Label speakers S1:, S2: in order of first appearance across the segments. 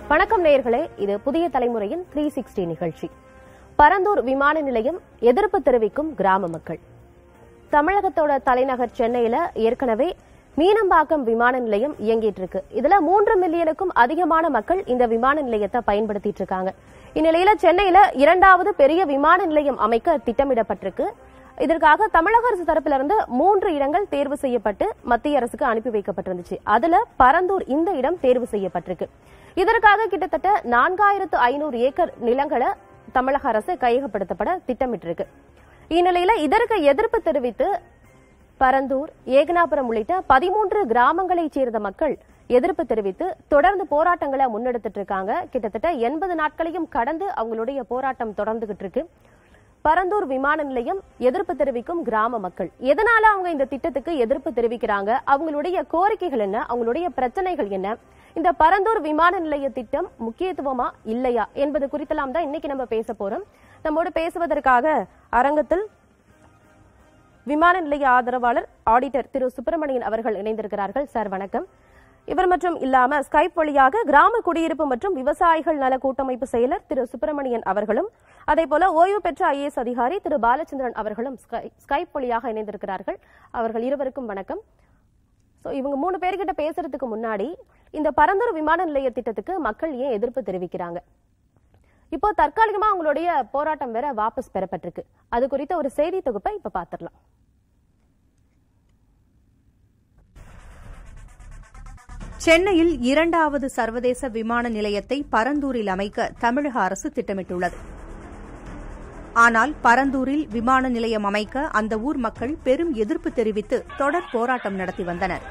S1: வணக்கம் நேயர்களே இது புதிய தலைமுறையின் த்ரீ சிக்ஸ்டி நிகழ்ச்சி பரந்தூர் விமான நிலையம் எதிர்ப்பு தெரிவிக்கும் கிராம மக்கள் தமிழகத்தோட தலைநகர் சென்னையில ஏற்கனவே மீனம்பாக்கம் விமான நிலையம் இயங்கிட்டு இருக்கு இதுல மூன்று மில்லியனுக்கும் அதிகமான மக்கள் இந்த விமான நிலையத்தை பயன்படுத்திட்டு இருக்காங்க இந்நிலையில சென்னையில இரண்டாவது பெரிய விமான நிலையம் அமைக்க திட்டமிடப்பட்டிருக்கு இதற்காக தமிழக அரசு தரப்பிலிருந்து மூன்று இடங்கள் தேர்வு செய்யப்பட்டு மத்திய அரசுக்கு அனுப்பி வைக்கப்பட்டிருந்துச்சு அதுல பரந்தூர் இந்த இடம் தேர்வு செய்யப்பட்டிருக்கு இதற்காக கிட்டத்தட்ட நான்காயிரத்து ஐநூறு ஏக்கர் நிலங்களை தமிழக அரசு கையகப்படுத்தப்பட திட்டமிட்டிருக்கு இந்நிலையில இதற்கு எதிர்ப்பு தெரிவித்து பரந்தூர் ஏகனாபுரம் உள்ளிட்ட பதிமூன்று கிராமங்களைச் சேர்ந்த மக்கள் எதிர்ப்பு தெரிவித்து தொடர்ந்து போராட்டங்களை முன்னெடுத்துட்டு இருக்காங்க கிட்டத்தட்ட எண்பது நாட்களையும் கடந்து அவங்களுடைய போராட்டம் தொடர்ந்துகிட்டு இருக்கு பரந்தூர் விமான நிலையம் எதிர்ப்பு தெரிவிக்கும் கிராம மக்கள் எதனால அவங்க இந்த திட்டத்துக்கு எதிர்ப்பு தெரிவிக்கிறாங்க அவங்களுடைய கோரிக்கைகள் என்ன அவங்களுடைய பிரச்சனைகள் என்ன இந்த பரந்தூர் விமான நிலைய திட்டம் முக்கியத்துவமா இல்லையா என்பது குறித்தெல்லாம் தான் இன்னைக்கு நம்ம பேச போறோம் நம்மோடு பேசுவதற்காக அரங்கத்தில் விமான நிலைய ஆதரவாளர் ஆடிட்டர் திரு சுப்பிரமணியன் அவர்கள் இணைந்திருக்கிறார்கள் சார் வணக்கம் இவர் மற்றும் இல்லாம ஸ்கைப் வழியாக கிராம குடியிருப்பு மற்றும் விவசாயிகள் நல கூட்டமைப்பு செயலர் திரு சுப்பிரமணியன் அவர்களும் அதே போல ஓய்வு பெற்ற ஐஏஎஸ் அதிகாரி திரு பாலச்சந்திரன் அவர்களும் ஸ்கை- ஸ்கைப் வழியாக இணைந்திருக்கிறார்கள் அவர்கள் இருவருக்கும் வணக்கம் சோ இவங்க மூணு பேர்கிட்ட பேசுறதுக்கு முன்னாடி இந்த பரந்தூர் விமான நிலைய திட்டத்துக்கு மக்கள் ஏன் எதிர்ப்பு தெரிவிக்கிறாங்க இப்போ தற்காலிகமா அவங்களுடைய போராட்டம் வேற வாபஸ் பெறப்பட்டிருக்கு அது குறித்த ஒரு செய்தி தொகுப்பை இப்ப பாத்திரலாம்
S2: சென்னையில் இரண்டாவது சர்வதேச விமான நிலையத்தை பரந்தூரில் அமைக்க தமிழக அரசு திட்டமிட்டுள்ளது ஆனால் பரந்தூரில் விமான நிலையம் அமைக்க அந்த ஊர் மக்கள் பெரும் எதிர்ப்பு தெரிவித்து தொடர் போராட்டம் நடத்தி வந்தனர்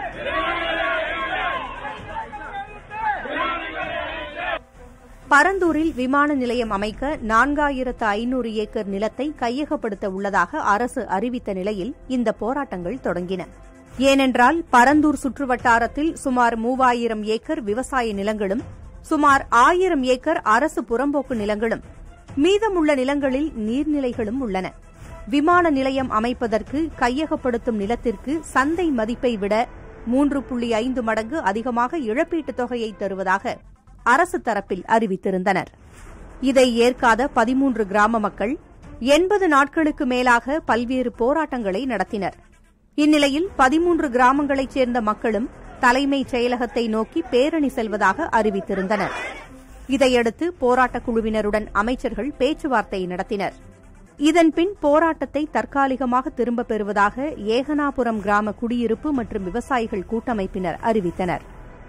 S2: பரந்தூரில் விமான நிலையம் அமைக்க நான்காயிரத்து ஐநூறு ஏக்கர் நிலத்தை கையகப்படுத்த உள்ளதாக அரசு அறிவித்த நிலையில் இந்த போராட்டங்கள் தொடங்கின ஏனென்றால் பரந்தூர் சுற்றுவட்டாரத்தில் சுமார் மூவாயிரம் ஏக்கர் விவசாய நிலங்களும் சுமார் ஆயிரம் ஏக்கர் அரசு புறம்போக்கு நிலங்களும் மீதமுள்ள நிலங்களில் நீர்நிலைகளும் உள்ளன விமான நிலையம் அமைப்பதற்கு கையகப்படுத்தும் நிலத்திற்கு சந்தை மதிப்பை விட மூன்று புள்ளி ஐந்து மடங்கு அதிகமாக இழப்பீட்டுத் தொகையை தருவதாக அரசு தரப்பில் அறிவித்திருந்தனர் இதை ஏற்காத பதிமூன்று கிராம மக்கள் எண்பது நாட்களுக்கு மேலாக பல்வேறு போராட்டங்களை நடத்தினர் இந்நிலையில் பதிமூன்று கிராமங்களைச் சேர்ந்த மக்களும் தலைமைச் செயலகத்தை நோக்கி பேரணி செல்வதாக அறிவித்திருந்தனர் இதையடுத்து போராட்டக் குழுவினருடன் அமைச்சர்கள் பேச்சுவார்த்தை நடத்தினர் இதன்பின் போராட்டத்தை தற்காலிகமாக திரும்பப் பெறுவதாக ஏகனாபுரம் கிராம குடியிருப்பு மற்றும் விவசாயிகள் கூட்டமைப்பினர் அறிவித்தனர்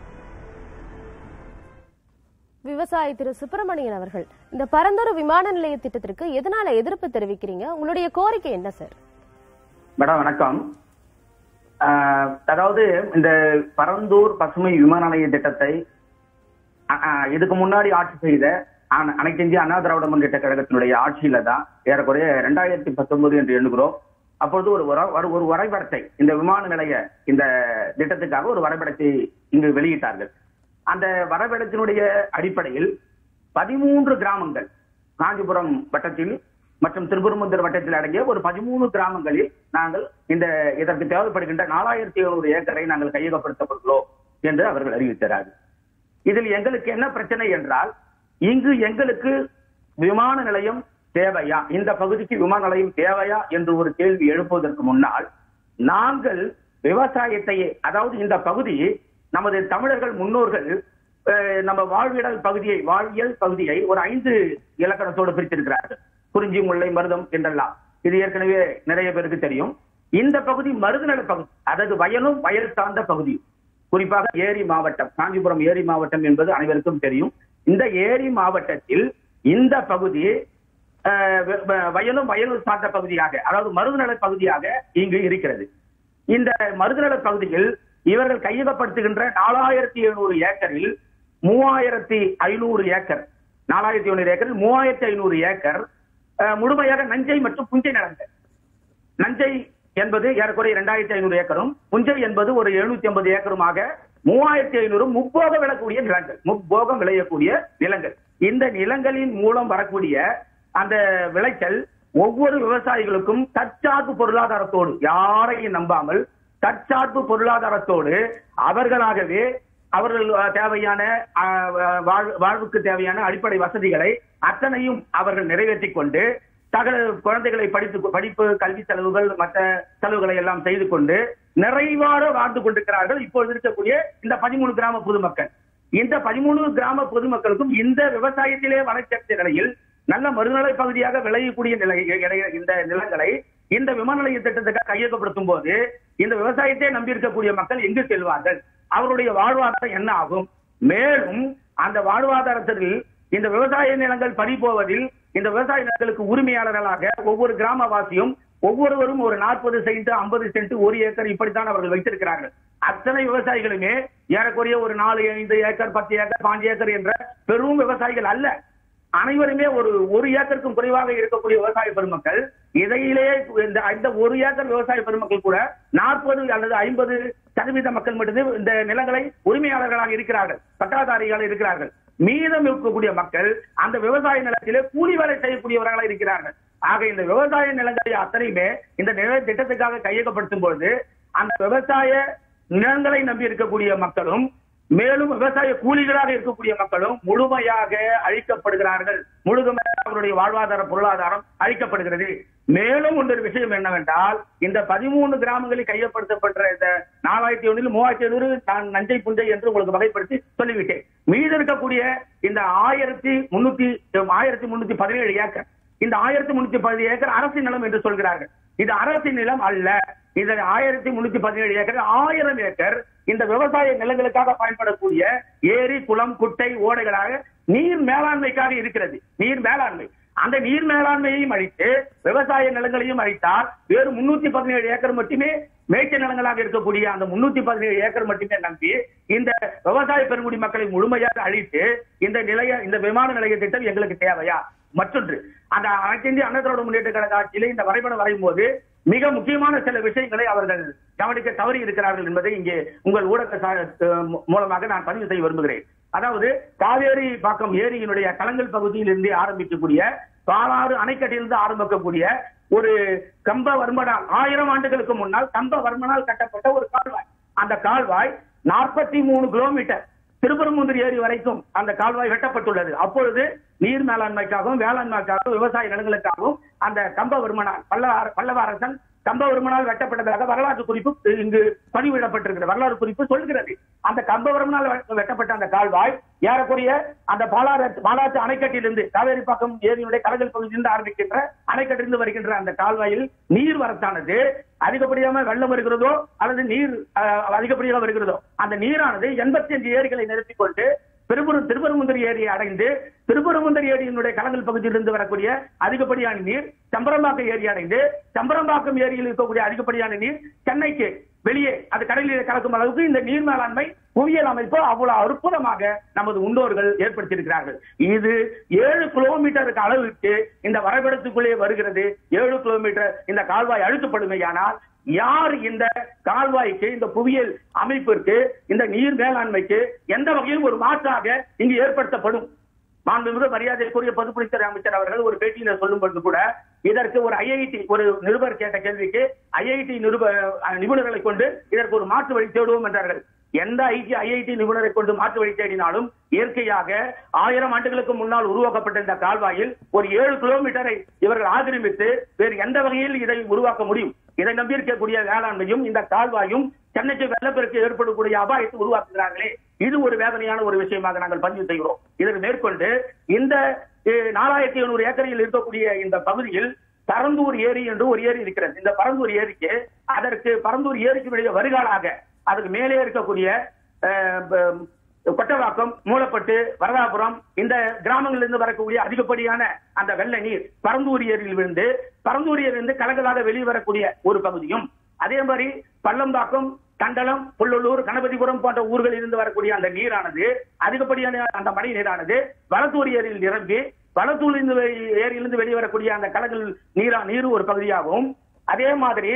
S1: விவசாயி திரு சுப்பிரமணியன் அவர்கள் இந்த பரந்தூர் விமான நிலைய திட்டத்திற்கு எதனால எதிர்ப்பு தெரிவிக்கிறீங்க உங்களுடைய கோரிக்கை என்ன சார்
S3: மேடம் வணக்கம் ஆஹ் அதாவது இந்த பரந்தூர் பசுமை விமான நிலைய திட்டத்தை அ- அ, இதுக்கு முன்னாடி ஆட்சி செய்த அன- அனைத்து இந்திய அண்ணா திராவிட முன்னேற்ற கழகத்தினுடைய ஆட்சியில தான் ஏறக்குறைய ரெண்டாயிரத்தி பத்தொன்பது என்று எண்ணுகிறோம் அப்பொழுது ஒரு வர- ஒரு- ஒரு வரைபடத்தை இந்த விமான நிலைய இந்த திட்டத்துக்காக ஒரு வரைபடத்தை இங்கு வெளியிட்டார்கள் அந்த வரைபடத்தினுடைய அடிப்படையில் பதிமூன்று கிராமங்கள் காஞ்சிபுரம் வட்டத்தில் மற்றும் திருப்பரங்குன்றம் வட்டத்தில் அடங்கிய ஒரு பதிமூணு கிராமங்களில் நாங்கள் இந்த இதற்கு தேவைப்படுகின்ற நாலாயிரத்தி எழுநூறு ஏக்கரை நாங்கள் கையகப்படுத்தப்படுகிறோம் என்று அவர்கள் அறிவித்தார்கள் இதில் எங்களுக்கு என்ன பிரச்சனை என்றால் இங்கு எங்களுக்கு விமான நிலையம் தேவையா இந்த பகுதிக்கு விமான நிலையம் தேவையா என்று ஒரு கேள்வி எழுப்புவதற்கு முன்னால் நாங்கள் விவசாயத்தையே அதாவது இந்த பகுதி நமது தமிழர்கள் முன்னோர்கள் அஹ், நம்ம வாழ்விடல் பகுதியை வாழ்வியல் பகுதியை ஒரு ஐந்து இலக்கணத்தோடு பிரித்திருக்கிறார்கள் குறிஞ்சி முல்லை மருதம் என்றெல்லாம் இது ஏற்கனவே நிறைய பேருக்கு தெரியும் இந்த பகுதி மருதநல பகுதி அதாவது வயலும் வயல் சார்ந்த பகுதி குறிப்பாக ஏரி மாவட்டம் காஞ்சிபுரம் ஏரி மாவட்டம் என்பது அனைவருக்கும் தெரியும் இந்த ஏரி மாவட்டத்தில் இந்த பகுதி அஹ், வ- வ- வயலும் வயலும் சார்ந்த பகுதியாக அதாவது மருதநல பகுதியாக இங்கு இருக்கிறது இந்த மருதநல பகுதியில் இவர்கள் கையகப்படுத்துகின்ற நாலாயிரத்தி எழுநூறு ஏக்கரில் மூவாயிரத்தி ஐநூறு ஏக்கர் நாலாயிரத்தி ஐநூறு ஏக்கரில் மூவாயிரத்தி ஐநூறு ஏக்கர் அஹ், முழுமையாக நஞ்சை மற்றும் புஞ்சை நிலங்கள் நஞ்சை என்பது ஏறக்குறைய இரண்டாயிரத்தி ஐநூறு ஏக்கரும் புஞ்சை என்பது ஒரு எழுநூத்தி ஐம்பது ஏக்கருமாக மூவாயிரத்தி ஐநூறு முப்போகம் விளக்கூடிய நிலங்கள் முப்போகம் விளையக்கூடிய நிலங்கள் இந்த நிலங்களின் மூலம் வரக்கூடிய அந்த விளைச்சல் ஒவ்வொரு விவசாயிகளுக்கும் தற்சார்பு பொருளாதாரத்தோடு யாரையும் நம்பாமல் தற்சார்பு பொருளாதாரத்தோடு அவர்களாகவே அவர்கள் அஹ், தேவையான அஹ், வாழ்- வாழ்வுக்கு தேவையான அடிப்படை வசதிகளை அத்தனையும் அவர்கள் நிறைவேற்றிக் கொண்டு சகல குழந்தைகளை படித்து படிப்பு கல்வி செலவுகள் மற்ற செலவுகளை எல்லாம் செய்து கொண்டு நிறைவாக வாழ்ந்து கொண்டிருக்கிறார்கள் இப்பொழுது இருக்கக்கூடிய இந்த பதிமூணு கிராம பொதுமக்கள் இந்த பதிமூணு கிராம பொதுமக்களுக்கும் இந்த விவசாயத்திலே வளர்ச்சி நிலையில் நல்ல மறுநிலை பகுதியாக விளையக்கூடிய நிலை இடைய- இந்த நிலங்களை இந்த விமான நிலைய திட்டத்துக்கு கையகப்படுத்தும் போது இந்த விவசாயத்தை நம்பி இருக்கக்கூடிய மக்கள் எங்கு செல்வார்கள் அவருடைய வாழ்வாதாரம் என்ன ஆகும் மேலும் அந்த வாழ்வாதாரத்தில் இந்த விவசாய நிலங்கள் பறி போவதில் இந்த விவசாய நிலங்களுக்கு உரிமையாளர்களாக ஒவ்வொரு கிராமவாசியும் ஒவ்வொருவரும் ஒரு நாற்பது சென்ட் ஐம்பது சென்ட் ஒரு ஏக்கர் இப்படித்தான் அவர்கள் வைத்திருக்கிறார்கள் அத்தனை விவசாயிகளுமே ஏறக்குறைய ஒரு நாலு ஐந்து ஏக்கர் பத்து ஏக்கர் பாஞ்சு ஏக்கர் என்ற பெரும் விவசாயிகள் அல்ல அனைவருமே ஒரு ஒரு ஏக்கருக்கும் குறைவாக இருக்கக்கூடிய விவசாய பெருமக்கள் இடையிலே இந்த இந்த ஒரு ஏக்கர் விவசாய பெருமக்கள் கூட நாற்பது அல்லது ஐம்பது சதவீத மக்கள் மட்டுமே இந்த நிலங்களை உரிமையாளர்களாக இருக்கிறார்கள் பட்டாதாரிகள் இருக்கிறார்கள் மீதம் இருக்கக்கூடிய மக்கள் அந்த விவசாய நிலத்திலே கூலி வேலை செய்யக்கூடியவர்களாக இருக்கிறார்கள் ஆக இந்த விவசாய நிலங்களை அத்தனையுமே இந்த நில திட்டத்துக்காக கையகப்படுத்தும் பொழுது அந்த விவசாய நிலங்களை நம்பி இருக்கக்கூடிய மக்களும் மேலும் விவசாய கூலிகளாக இருக்கக்கூடிய மக்களும் முழுமையாக அழிக்கப்படுகிறார்கள் முழுமையாக அவருடைய வாழ்வாதார பொருளாதாரம் அழிக்கப்படுகிறது மேலும் ஒன்றொரு விஷயம் என்னவென்றால் இந்த பதிமூணு கிராமங்களில் கையப்படுத்தப்பட்ட இந்த நாலாயிரத்தி ஒன்றில் மூவாயிரத்தி ஐநூறு நான் நஞ்சை புஞ்சை என்று உங்களுக்கு வகைப்படுத்தி சொல்லிவிட்டேன் மீது இருக்கக்கூடிய இந்த ஆயிரத்தி முன்னூத்தி ஆயிரத்தி முன்னூத்தி பதினேழு ஏக்கர் இந்த ஆயிரத்தி முன்னூத்தி பதினேழு ஏக்கர் அரசின் நிலம் என்று சொல்கிறார்கள் இது அரசின் நிலம் அல்ல இது ஆயிரத்தி முன்னூத்தி பதினேழு ஏக்கர் ஆயிரம் ஏக்கர் இந்த விவசாய நிலங்களுக்காக பயன்படக்கூடிய ஏரி குளம் குட்டை ஓடைகளாக நீர் மேலாண்மைக்காக இருக்கிறது நீர் மேலாண்மை அந்த நீர் மேலாண்மையையும் அழித்து விவசாய நிலங்களையும் அழித்தால் வேறு முன்னூத்தி பதினேழு ஏக்கர் மட்டுமே மேய்ச்சல் நிலங்களாக இருக்கக்கூடிய அந்த முன்னூத்தி பதினேழு ஏக்கர் மட்டுமே நம்பி இந்த விவசாய பெருங்குடி மக்களை முழுமையாக அழித்து இந்த நிலைய இந்த விமான நிலைய திட்டம் எங்களுக்கு தேவையா மற்றொன்று அந்த அனைத்து இந்திய அண்ணா திராவிட முன்னேற்ற கழக ஆட்சியிலே இந்த வரைபடம் வரையும் போது மிக முக்கியமான சில விஷயங்களை அவர்கள் கவனிக்க தவறி இருக்கிறார்கள் என்பதை இங்கே உங்கள் ஊடக சா- அஹ் மூலமாக நான் பதிவு செய்ய விரும்புகிறேன் அதாவது காவேரி பாக்கம் ஏரியினுடைய கலங்கல் பகுதியில் இருந்து ஆரம்பிக்கக்கூடிய பாலாறு அணைக்கட்டிலிருந்து ஆரம்பிக்கக்கூடிய ஒரு கம்பவர்மனால் ஆயிரம் ஆண்டுகளுக்கு முன்னால் கம்பவர்மனால் கட்டப்பட்ட ஒரு கால்வாய் அந்த கால்வாய் நாற்பத்தி மூணு கிலோமீட்டர் திருப்பரங்குன்றம் ஏரி வரைக்கும் அந்த கால்வாய் வெட்டப்பட்டுள்ளது அப்பொழுது நீர் மேலாண்மைக்காகவும் வேளாண்மைக்காகவும் விவசாய நிலங்களுக்காகவும் அந்த கம்பவர்மனால் பல்லவ பல்லவ அரசன் கம்பவர்மனால் வெட்டப்பட்டதாக வரலாற்று குறிப்பு இங்கு பதிவிடப்பட்டிருக்கிறது வரலாறு குறிப்பு சொல்கிறது அந்த கம்பவர்மனால் வெ- வெட்டப்பட்ட அந்த கால்வாய் ஏறக்குறைய அந்த பாலாறு பாலாற்று அணைக்கட்டிலிருந்து காவேரிப்பாக்கம் ஏரியினுடைய கலகல் பகுதியிலிருந்து ஆரம்பிக்கின்ற அணைக்கட்டிலிருந்து வருகின்ற அந்த கால்வாயில் நீர் வரத்தானது அதிகப்படியாக வெள்ளம் வருகிறதோ அல்லது நீர் அஹ், அதிகப்படியாக வருகிறதோ அந்த நீரானது எண்பத்தி அஞ்சு ஏரிகளை நிறுத்திக் கொண்டு திருப்பூர் திருப்பரங்குந்தர் ஏரியை அடைந்து திருப்பரங்குந்தர் ஏரியினுடைய கலங்கல் பகுதியிலிருந்து வரக்கூடிய அதிகப்படியான நீர் சம்பரம்பாக்கம் ஏரி அடைந்து சம்பரம்பாக்கம் ஏரியில் இருக்கக்கூடிய அதிகப்படியான நீர் சென்னைக்கு வெளியே அது கடலிலே கலக்கும் அளவுக்கு இந்த நீர் மேலாண்மை புவியியல் அமைப்பு அவ்வளவு அற்புதமாக நமது முன்னோர்கள் ஏற்படுத்தியிருக்கிறார்கள் இது ஏழு கிலோமீட்டருக்கு அளவுக்கு இந்த வரைபடத்துக்குள்ளே வருகிறது ஏழு கிலோமீட்டர் இந்த கால்வாய் அழுத்தப்படுமையானால் யார் இந்த கால்வாய்க்கு இந்த புவியியல் அமைப்பிற்கு இந்த நீர் மேலாண்மைக்கு எந்த வகையில் ஒரு மாற்றாக இங்கு ஏற்படுத்தப்படும் மாண்புமிகு மரியாதைக்குரிய பொதுப்பணித்துறை அமைச்சர் அவர்கள் ஒரு பேட்டியில சொல்லும் பொழுது கூட இதற்கு ஒரு ஐஐடி ஒரு நிருபர் கேட்ட கேள்விக்கு ஐஐடி நிருப அஹ், நிபுணர்களை கொண்டு இதற்கு ஒரு மாற்று வழி தேடுவோம் என்றார்கள் எந்த ஐடி ஐஐடி நிபுணரை கொண்டு மாற்று வழி தேடினாலும் இயற்கையாக ஆயிரம் ஆண்டுகளுக்கு முன்னால் உருவாக்கப்பட்ட இந்த கால்வாயில் ஒரு ஏழு கிலோமீட்டரை இவர்கள் ஆக்கிரமித்து வேறு எந்த வகையில் இதை உருவாக்க முடியும் இதை நம்பியிருக்கக்கூடிய வேளாண்மையும் இந்த கால்வாயும் சென்னைக்கு வெள்ளப்பெருக்கு ஏற்படக்கூடிய அபாயத்தை உருவாக்குகிறார்களே இது ஒரு வேதனையான ஒரு விஷயமாக நாங்கள் பதிவு செய்கிறோம் இதற்கு மேற்கொண்டு இந்த அஹ், நாலாயிரத்தி எழுநூறு ஏக்கரில் இருக்கக்கூடிய இந்த பகுதியில் பரந்தூர் ஏரி என்று ஒரு ஏரி இருக்கிறது இந்த பரந்தூர் ஏரிக்கு அதற்கு பரந்தூர் ஏரிக்கு வெளியே வருகாலாக அதுக்கு மேலே இருக்கக்கூடிய அஹ், ப- கொட்டவாக்கம் மூலப்பட்டு வரதாபுரம் இந்த கிராமங்களிலிருந்து வரக்கூடிய அதிகப்படியான அந்த வெள்ள நீர் பரந்தூர் ஏரியில் விழுந்து பரந்தூர் ஏரியிலிருந்து கலங்களாக வெளியே வரக்கூடிய ஒரு பகுதியும் அதே மாதிரி பள்ளம்பாக்கம் தண்டலம் புல்லூர் கணபதிபுரம் போன்ற ஊர்களில் இருந்து வரக்கூடிய அந்த நீரானது அதிகப்படியான அந்த மழை நீரானது வளத்தூர் ஏரியில் நிரம்பி வளத்தூரிலிருந்து வெளி- ஏரியிலிருந்து வெளியே வரக்கூடிய அந்த கலங்கள் நீரா நீர் ஒரு பகுதியாகவும் அதே மாதிரி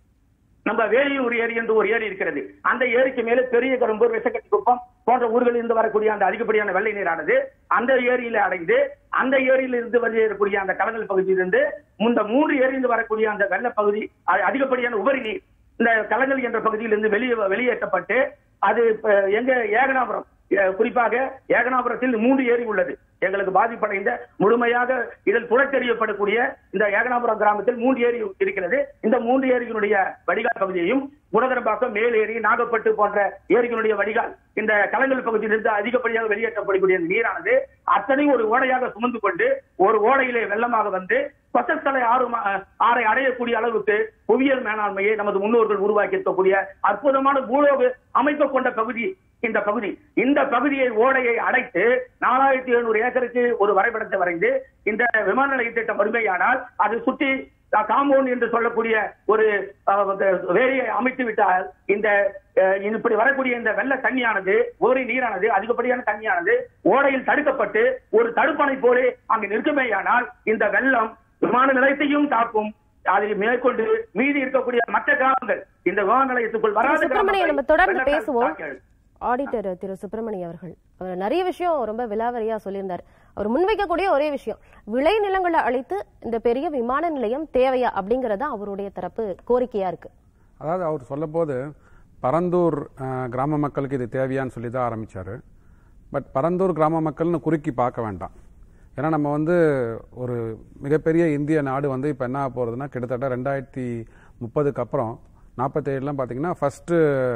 S3: நம்ம வேலியூர் ஏரி என்று ஒரு ஏரி இருக்கிறது அந்த ஏரிக்கு மேலே பெரிய கரும்பூர் விசக்கட்டி குப்பம் போன்ற ஊர்களில் இருந்து வரக்கூடிய அந்த அதிகப்படியான வெள்ளை நீரானது அந்த ஏரியில அடைந்து அந்த ஏரியில இருந்து வெளியேறக்கூடிய அந்த கலங்கல் பகுதியிலிருந்து இந்த மூன்று ஏரியிலிருந்து வரக்கூடிய அந்த வெள்ள பகுதி அ- அதிகப்படியான உபரி நீர் இந்த கலங்கல் என்ற பகுதியிலிருந்து வெளியே வெளியேற்றப்பட்டு அது இப்ப எங்க ஏகனாபுரம் அஹ், குறிப்பாக ஏகனாபுரத்தில் மூன்று ஏரி உள்ளது எங்களுக்கு பாதிப்படைந்த முழுமையாக இதில் துளைத்தெறியப்படக்கூடிய இந்த ஏகனாபுரம் கிராமத்தில் மூன்று ஏரி இருக்கிறது இந்த மூன்று ஏரிகளுடைய வடிகால் பகுதியையும் குணதரம்பாக்கம் மேல் ஏரி நாகப்பட்டு போன்ற ஏரிகளுடைய வடிகால் இந்த கலங்கல் பகுதியிலிருந்து அதிகப்படியாக வெளியேற்றப்படக்கூடிய இந்த நீரானது அத்தனையும் ஒரு ஓடையாக சுமந்து கொண்டு ஒரு ஓடையிலே வெள்ளமாக வந்து பசத்தலை ஆறு மா- ஆறை அடையக்கூடிய அளவுக்கு புவியியல் மேலாண்மையை நமது முன்னோர்கள் உருவாக்கி இருக்கக்கூடிய அற்புதமான பூலோக அமைப்பு கொண்ட பகுதி இந்த பகுதி இந்த பகுதியை ஓடையை அடைத்து நாலாயிரத்தி எழுநூறு ஏக்கருக்கு ஒரு வரைபடத்தை வரைந்து இந்த விமான நிலைய திட்டம் வறுமையானால் அது சுற்றி காம்பவுண்ட் என்று சொல்லக்கூடிய ஒரு அஹ், இந்த வேலியை அமைத்து விட்டால் இந்த அஹ், இப்படி வரக்கூடிய இந்த வெள்ள தண்ணியானது ஓரி நீரானது அதிகப்படியான தண்ணியானது ஓடையில் தடுக்கப்பட்டு ஒரு தடுப்பணை போலே அங்கு நிற்குமேயானால் இந்த வெள்ளம் விமான நிலையத்தையும் தாக்கும் அதில் மேற்கொண்டு மீதி இருக்கக்கூடிய மற்ற கிராமங்கள் இந்த விமான நிலையத்துக்குள் வராத
S1: சுப்பிரமணியன் நம்ம
S3: கிராமங்களை
S1: தொடர்ந்து
S3: வெள்ளத்தால்
S1: பேசுவோம்
S3: தாக்கி அழிக்கும்.
S1: ஆடிட்டர் திரு சுப்பிரமணியம் அவர்கள் அவர் நிறைய விஷயம் ரொம்ப விலாவரியா சொல்லியிருந்தார் அவர் முன்வைக்கக்கூடிய ஒரே விஷயம் விளை நிலங்களை அழித்து இந்த பெரிய விமான நிலையம் தேவையா அப்படிங்கறத அவருடைய தரப்பு கோரிக்கையா இருக்கு
S4: அதாவது அவர் சொல்லும்போது பரந்தூர் அஹ், கிராம மக்களுக்கு இது தேவையான்னு சொல்லி தான் ஆரம்பிச்சாரு பட் பரந்தூர் கிராம மக்கள்னு குறுக்கி பார்க்க வேண்டாம் ஏன்னா நம்ம வந்து ஒரு மிகப்பெரிய இந்திய நாடு வந்து இப்போ என்ன ஆக போகிறதுனா கிட்டத்தட்ட ரெண்டாயிரத்தி முப்பதுக்கு அப்புறம் நாற்பத்தேழுலாம் பார்த்தீங்கன்னா ஃபஸ்ட்டு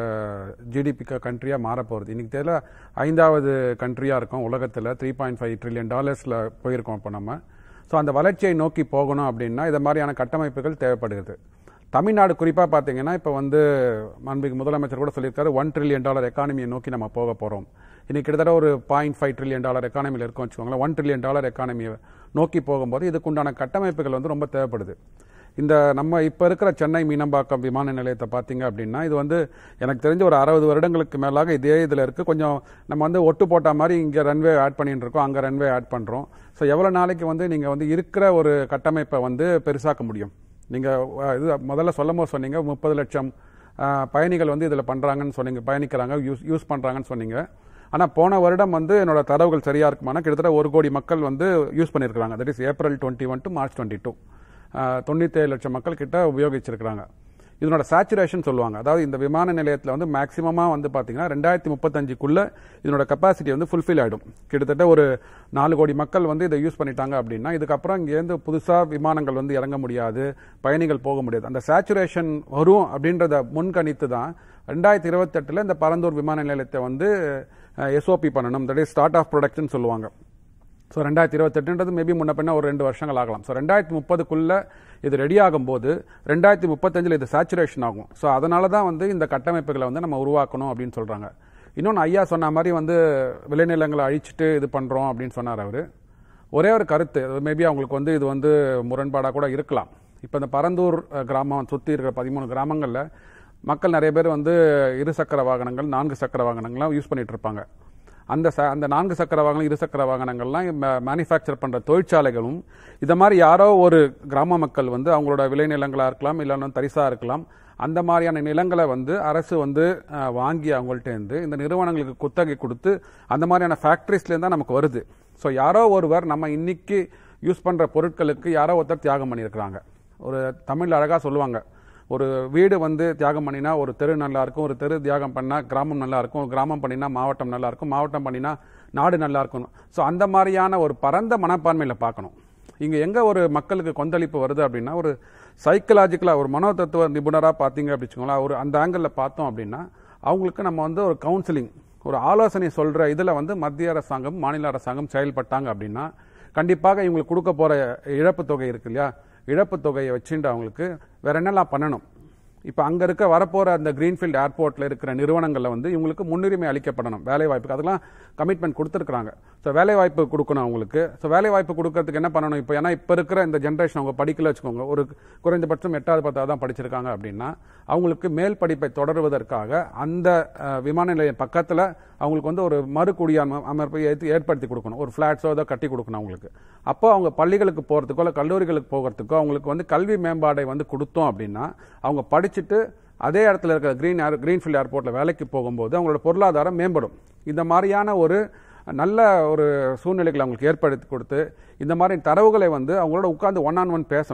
S4: ஜிடிபி கண்ட்ரியாக மாற போகிறது இன்றைக்கி தெரியல ஐந்தாவது கண்ட்ரியாக இருக்கும் உலகத்தில் த்ரீ பாயிண்ட் ஃபைவ் ட்ரில்லியன் டாலர்ஸில் போயிருக்கோம் இப்போ நம்ம ஸோ அந்த வளர்ச்சியை நோக்கி போகணும் அப்படின்னா இது மாதிரியான கட்டமைப்புகள் தேவைப்படுகிறது தமிழ்நாடு குறிப்பாக பார்த்தீங்கன்னா இப்போ வந்து மாண்புமிகு முதலமைச்சர் கூட சொல்லியிருக்காரு ஒன் ட்ரில்லியன் டாலர் எக்கானமியை நோக்கி நம்ம போக போகிறோம் இன்னைக்கு கிட்டத்தட்ட ஒரு பாயிண்ட் ஃபைவ் ட்ரில்லியன் டாலர் எக்கானமியில் இருக்கும் வச்சுக்கோங்களேன் ஒன் ட்ரில்லியன் டாலர் எக்கானமியை நோக்கி போகும்போது இதுக்குண்டான கட்டமைப்புகள் வந்து ரொம்ப தேவைப்படுது இந்த நம்ம இப்போ இருக்கிற சென்னை மீனம்பாக்கம் விமான நிலையத்தை பார்த்தீங்க அப்படின்னா இது வந்து எனக்கு தெரிஞ்ச ஒரு அறுபது வருடங்களுக்கு மேலாக இதே இதில் இருக்குது கொஞ்சம் நம்ம வந்து ஒட்டு போட்ட மாதிரி இங்கே ரன்வே ஆட் பண்ணிட்டு இருக்கோம் அங்கே ரன்வே ஆட் பண்ணுறோம் ஸோ எவ்வளோ நாளைக்கு வந்து நீங்கள் வந்து இருக்கிற ஒரு கட்டமைப்பை வந்து பெருசாக்க முடியும் நீங்கள் இது முதல்ல சொல்லும் போது சொன்னீங்க முப்பது லட்சம் அஹ், பயணிகள் வந்து இதில் பண்ணுறாங்கன்னு சொன்னீங்க பயணிக்கிறாங்க யூஸ் யூஸ் பண்ணுறாங்கன்னு சொன்னீங்க ஆனால் போன வருடம் வந்து என்னோட தரவுகள் சரியாக இருக்குமானா கிட்டத்தட்ட ஒரு கோடி மக்கள் வந்து யூஸ் பண்ணியிருக்கிறாங்க that is April twenty one to March twenty two தொண்ணூற்றேழு லட்சம் மக்கள் கிட்ட உபயோகிச்சிருக்கிறாங்க இதனோட சேச்சுரேஷன் சொல்லுவாங்க அதாவது இந்த விமான நிலையத்தில் வந்து மேக்ஸிமமாக வந்து பார்த்தீங்கன்னா ரெண்டாயிரத்தி முப்பத்தஞ்சுக்குள்ள இதனோட கெப்பாசிட்டி வந்து ஃபுல்ஃபில் ஆகிடும் கிட்டத்தட்ட ஒரு நாலு கோடி மக்கள் வந்து இதை யூஸ் பண்ணிட்டாங்க அப்படின்னா இதுக்கப்புறம் இங்கேருந்து புதுசாக விமானங்கள் வந்து இறங்க முடியாது பயணிகள் போக முடியாது அந்த சேச்சுரேஷன் வரும் அப்படின்றத முன்கணித்து தான் ரெண்டாயிரத்தி இருபத்தெட்டில் இந்த பரந்தூர் விமான நிலையத்தை வந்து எஸ்ஓபி பண்ணணும் that is start of production சொல்லுவாங்க ஸோ ரெண்டாயிரத்தி இருபத்தெட்டுன்றது மேபி முன்ன பின்ன ஒரு ரெண்டு வருஷங்கள் ஆகலாம் ஸோ ரெண்டாயிரத்தி முப்பதுக்குள்ள இது ரெடி ஆகும்போது ரெண்டாயிரத்தி முப்பத்தஞ்சில் இது சேச்சுரேஷன் ஆகும் ஸோ அதனால தான் வந்து இந்த கட்டமைப்புகளை வந்து நம்ம உருவாக்கணும் அப்படின்னு சொல்கிறாங்க இன்னொன்று ஐயா சொன்ன மாதிரி வந்து விளைநிலங்களை அழிச்சிட்டு இது பண்ணுறோம் அப்படின்னு சொன்னார் அவர் ஒரே ஒரு கருத்து மேபி அவங்களுக்கு வந்து இது வந்து முரண்பாடாக கூட இருக்கலாம் இப்போ இந்த பரந்தூர் அஹ், கிராமம் சுற்றி இருக்கிற பதிமூணு கிராமங்களில் மக்கள் நிறைய பேர் வந்து இரு சக்கர வாகனங்கள் நான்கு சக்கர வாகனங்கள்லாம் யூஸ் பண்ணிட்டு இருப்பாங்க அந்த ச அந்த நான்கு சக்கர வாகனம் இரு சக்கர வாகனங்கள்லாம் மேனுஃபேக்சர் பண்ணுற தொழிற்சாலைகளும் இதை மாதிரி யாரோ ஒரு கிராம மக்கள் வந்து அவங்களோட விளைநிலங்களாக இருக்கலாம் இல்லைன்னா தரிசாக இருக்கலாம் அந்த மாதிரியான நிலங்களை வந்து அரசு வந்து அஹ், வாங்கி அவங்கள்ட்ட இருந்து இந்த நிறுவனங்களுக்கு குத்தகை கொடுத்து அந்த மாதிரியான ஃபேக்ட்ரிஸ்லேருந்து தான் நமக்கு வருது ஸோ யாரோ ஒருவர் நம்ம இன்னைக்கு யூஸ் பண்ணுற பொருட்களுக்கு யாரோ ஒருத்தர் தியாகம் பண்ணியிருக்கிறாங்க ஒரு தமிழ் அழகாக சொல்லுவாங்க ஒரு வீடு வந்து தியாகம் பண்ணினா ஒரு தெரு நல்லா இருக்கும் ஒரு தெரு தியாகம் பண்ணா கிராமம் நல்லா இருக்கும் ஒரு கிராமம் பண்ணினா மாவட்டம் நல்லா இருக்கும் மாவட்டம் பண்ணினா நாடு நல்லா இருக்கும் ஸோ அந்த மாதிரியான ஒரு பரந்த மனப்பான்மையில் பார்க்கணும் இங்கே எங்கே ஒரு மக்களுக்கு கொந்தளிப்பு வருது அப்படின்னா ஒரு சைக்கலாஜிக்கலாக ஒரு மனோதத்துவ நிபுணராக பார்த்தீங்க அப்படி வச்சுக்கோங்களேன் ஒரு அந்த ஆங்கிளில் பார்த்தோம் அப்படின்னா அவங்களுக்கு நம்ம வந்து ஒரு கவுன்சிலிங் ஒரு ஆலோசனை சொல்கிற இதில் வந்து மத்திய அரசாங்கம் மாநில அரசாங்கம் செயல்பட்டாங்க அப்படின்னா கண்டிப்பாக இவங்களுக்கு கொடுக்க போகிற இழப்பு தொகை இருக்கு இல்லையா இழப்பு தொகையை வச்சுட்டு அவங்களுக்கு வேற என்னெல்லாம் பண்ணணும் இப்போ அங்கே இருக்க வரப்போகிற அந்த கிரீன்ஃபீல்ட் ஏர்போர்ட்டில் இருக்கிற நிறுவனங்களில் வந்து இவங்களுக்கு முன்னுரிமை அளிக்கப்படணும் வேலை வாய்ப்புக்கு அதெல்லாம் கமிட்மெண்ட் கொடுத்துருக்காங்க ஸோ வேலை வாய்ப்பு கொடுக்கணும் அவங்களுக்கு ஸோ வேலை வாய்ப்பு கொடுக்கறதுக்கு என்ன பண்ணணும் இப்போ ஏன்னா இப்போ இருக்கிற இந்த ஜென்ரேஷன் அவங்க படிக்கல வச்சுக்கோங்க ஒரு குறைந்தபட்சம் எட்டாவது பத்தாவது தான் படிச்சிருக்காங்க அப்படின்னா அவங்களுக்கு மேல் படிப்பை தொடருவதற்காக அந்த அஹ், விமான நிலையம் பக்கத்தில் அவங்களுக்கு வந்து ஒரு மறு குடியாம அமைப்பை ஏத்து- ஏற்படுத்தி கொடுக்கணும் ஒரு ஃப்ளாட்ஸோ ஏதோ கட்டி கொடுக்கணும் அவங்களுக்கு அப்போ அவங்க பள்ளிகளுக்கு போகிறதுக்கோ இல்லை கல்லூரிகளுக்கு போகிறதுக்கோ அவங்களுக்கு வந்து கல்வி மேம்பாடை வந்து கொடுத்தோம் அப்படின்னா அவங்க படிச்சுட்டு அதே இடத்துல இருக்கிற கிரீன் ஏர் கிரீன்ஃபீல்ட் ஏர்போர்ட்டில் வேலைக்கு போகும்போது அவங்களோட பொருளாதாரம் மேம்படும் இந்த மாதிரியான ஒரு நல்ல ஒரு சூழ்நிலைகளை அவங்களுக்கு ஏற்படுத்தி கொடுத்து இந்த மாதிரி தரவுகளை வந்து அவங்களோட உட்கார்ந்து ஒன் ஆன் ஒன் பேசணும்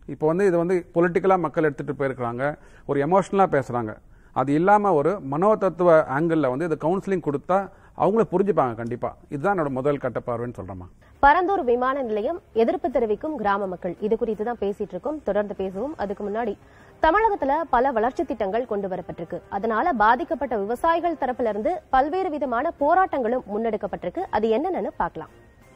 S4: இப்போ வந்து இது வந்து பொலிட்டிக்கலாக மக்கள் எடுத்துகிட்டு போயிருக்கிறாங்க ஒரு எமோஷ்னலாக பேசுகிறாங்க அது இல்லாமல் ஒரு மனோதத்துவ ஆங்கிளில் வந்து இது கவுன்சிலிங் கொடுத்தா அவங்கள புரிஞ்சுப்பாங்க கண்டிப்பாக இதுதான் என்னோட முதல் கட்ட பார்வைன்னு சொல்கிறேம்மா
S1: பரந்தூர் விமான நிலையம் எதிர்ப்பு தெரிவிக்கும் கிராம மக்கள் இது குறித்து தான் பேசிட்டு இருக்கோம் தொடர்ந்து பேசுவோம் அதுக்கு முன்னாடி தமிழகத்துல பல வளர்ச்சி திட்டங்கள் கொண்டு வரப்பட்டிருக்கு அதனால பாதிக்கப்பட்ட விவசாயிகள் தரப்புல இருந்து பல்வேறு விதமான போராட்டங்களும் முன்னெடுக்கப்பட்டிருக்கு அது என்னென்னு பார்க்கலாம்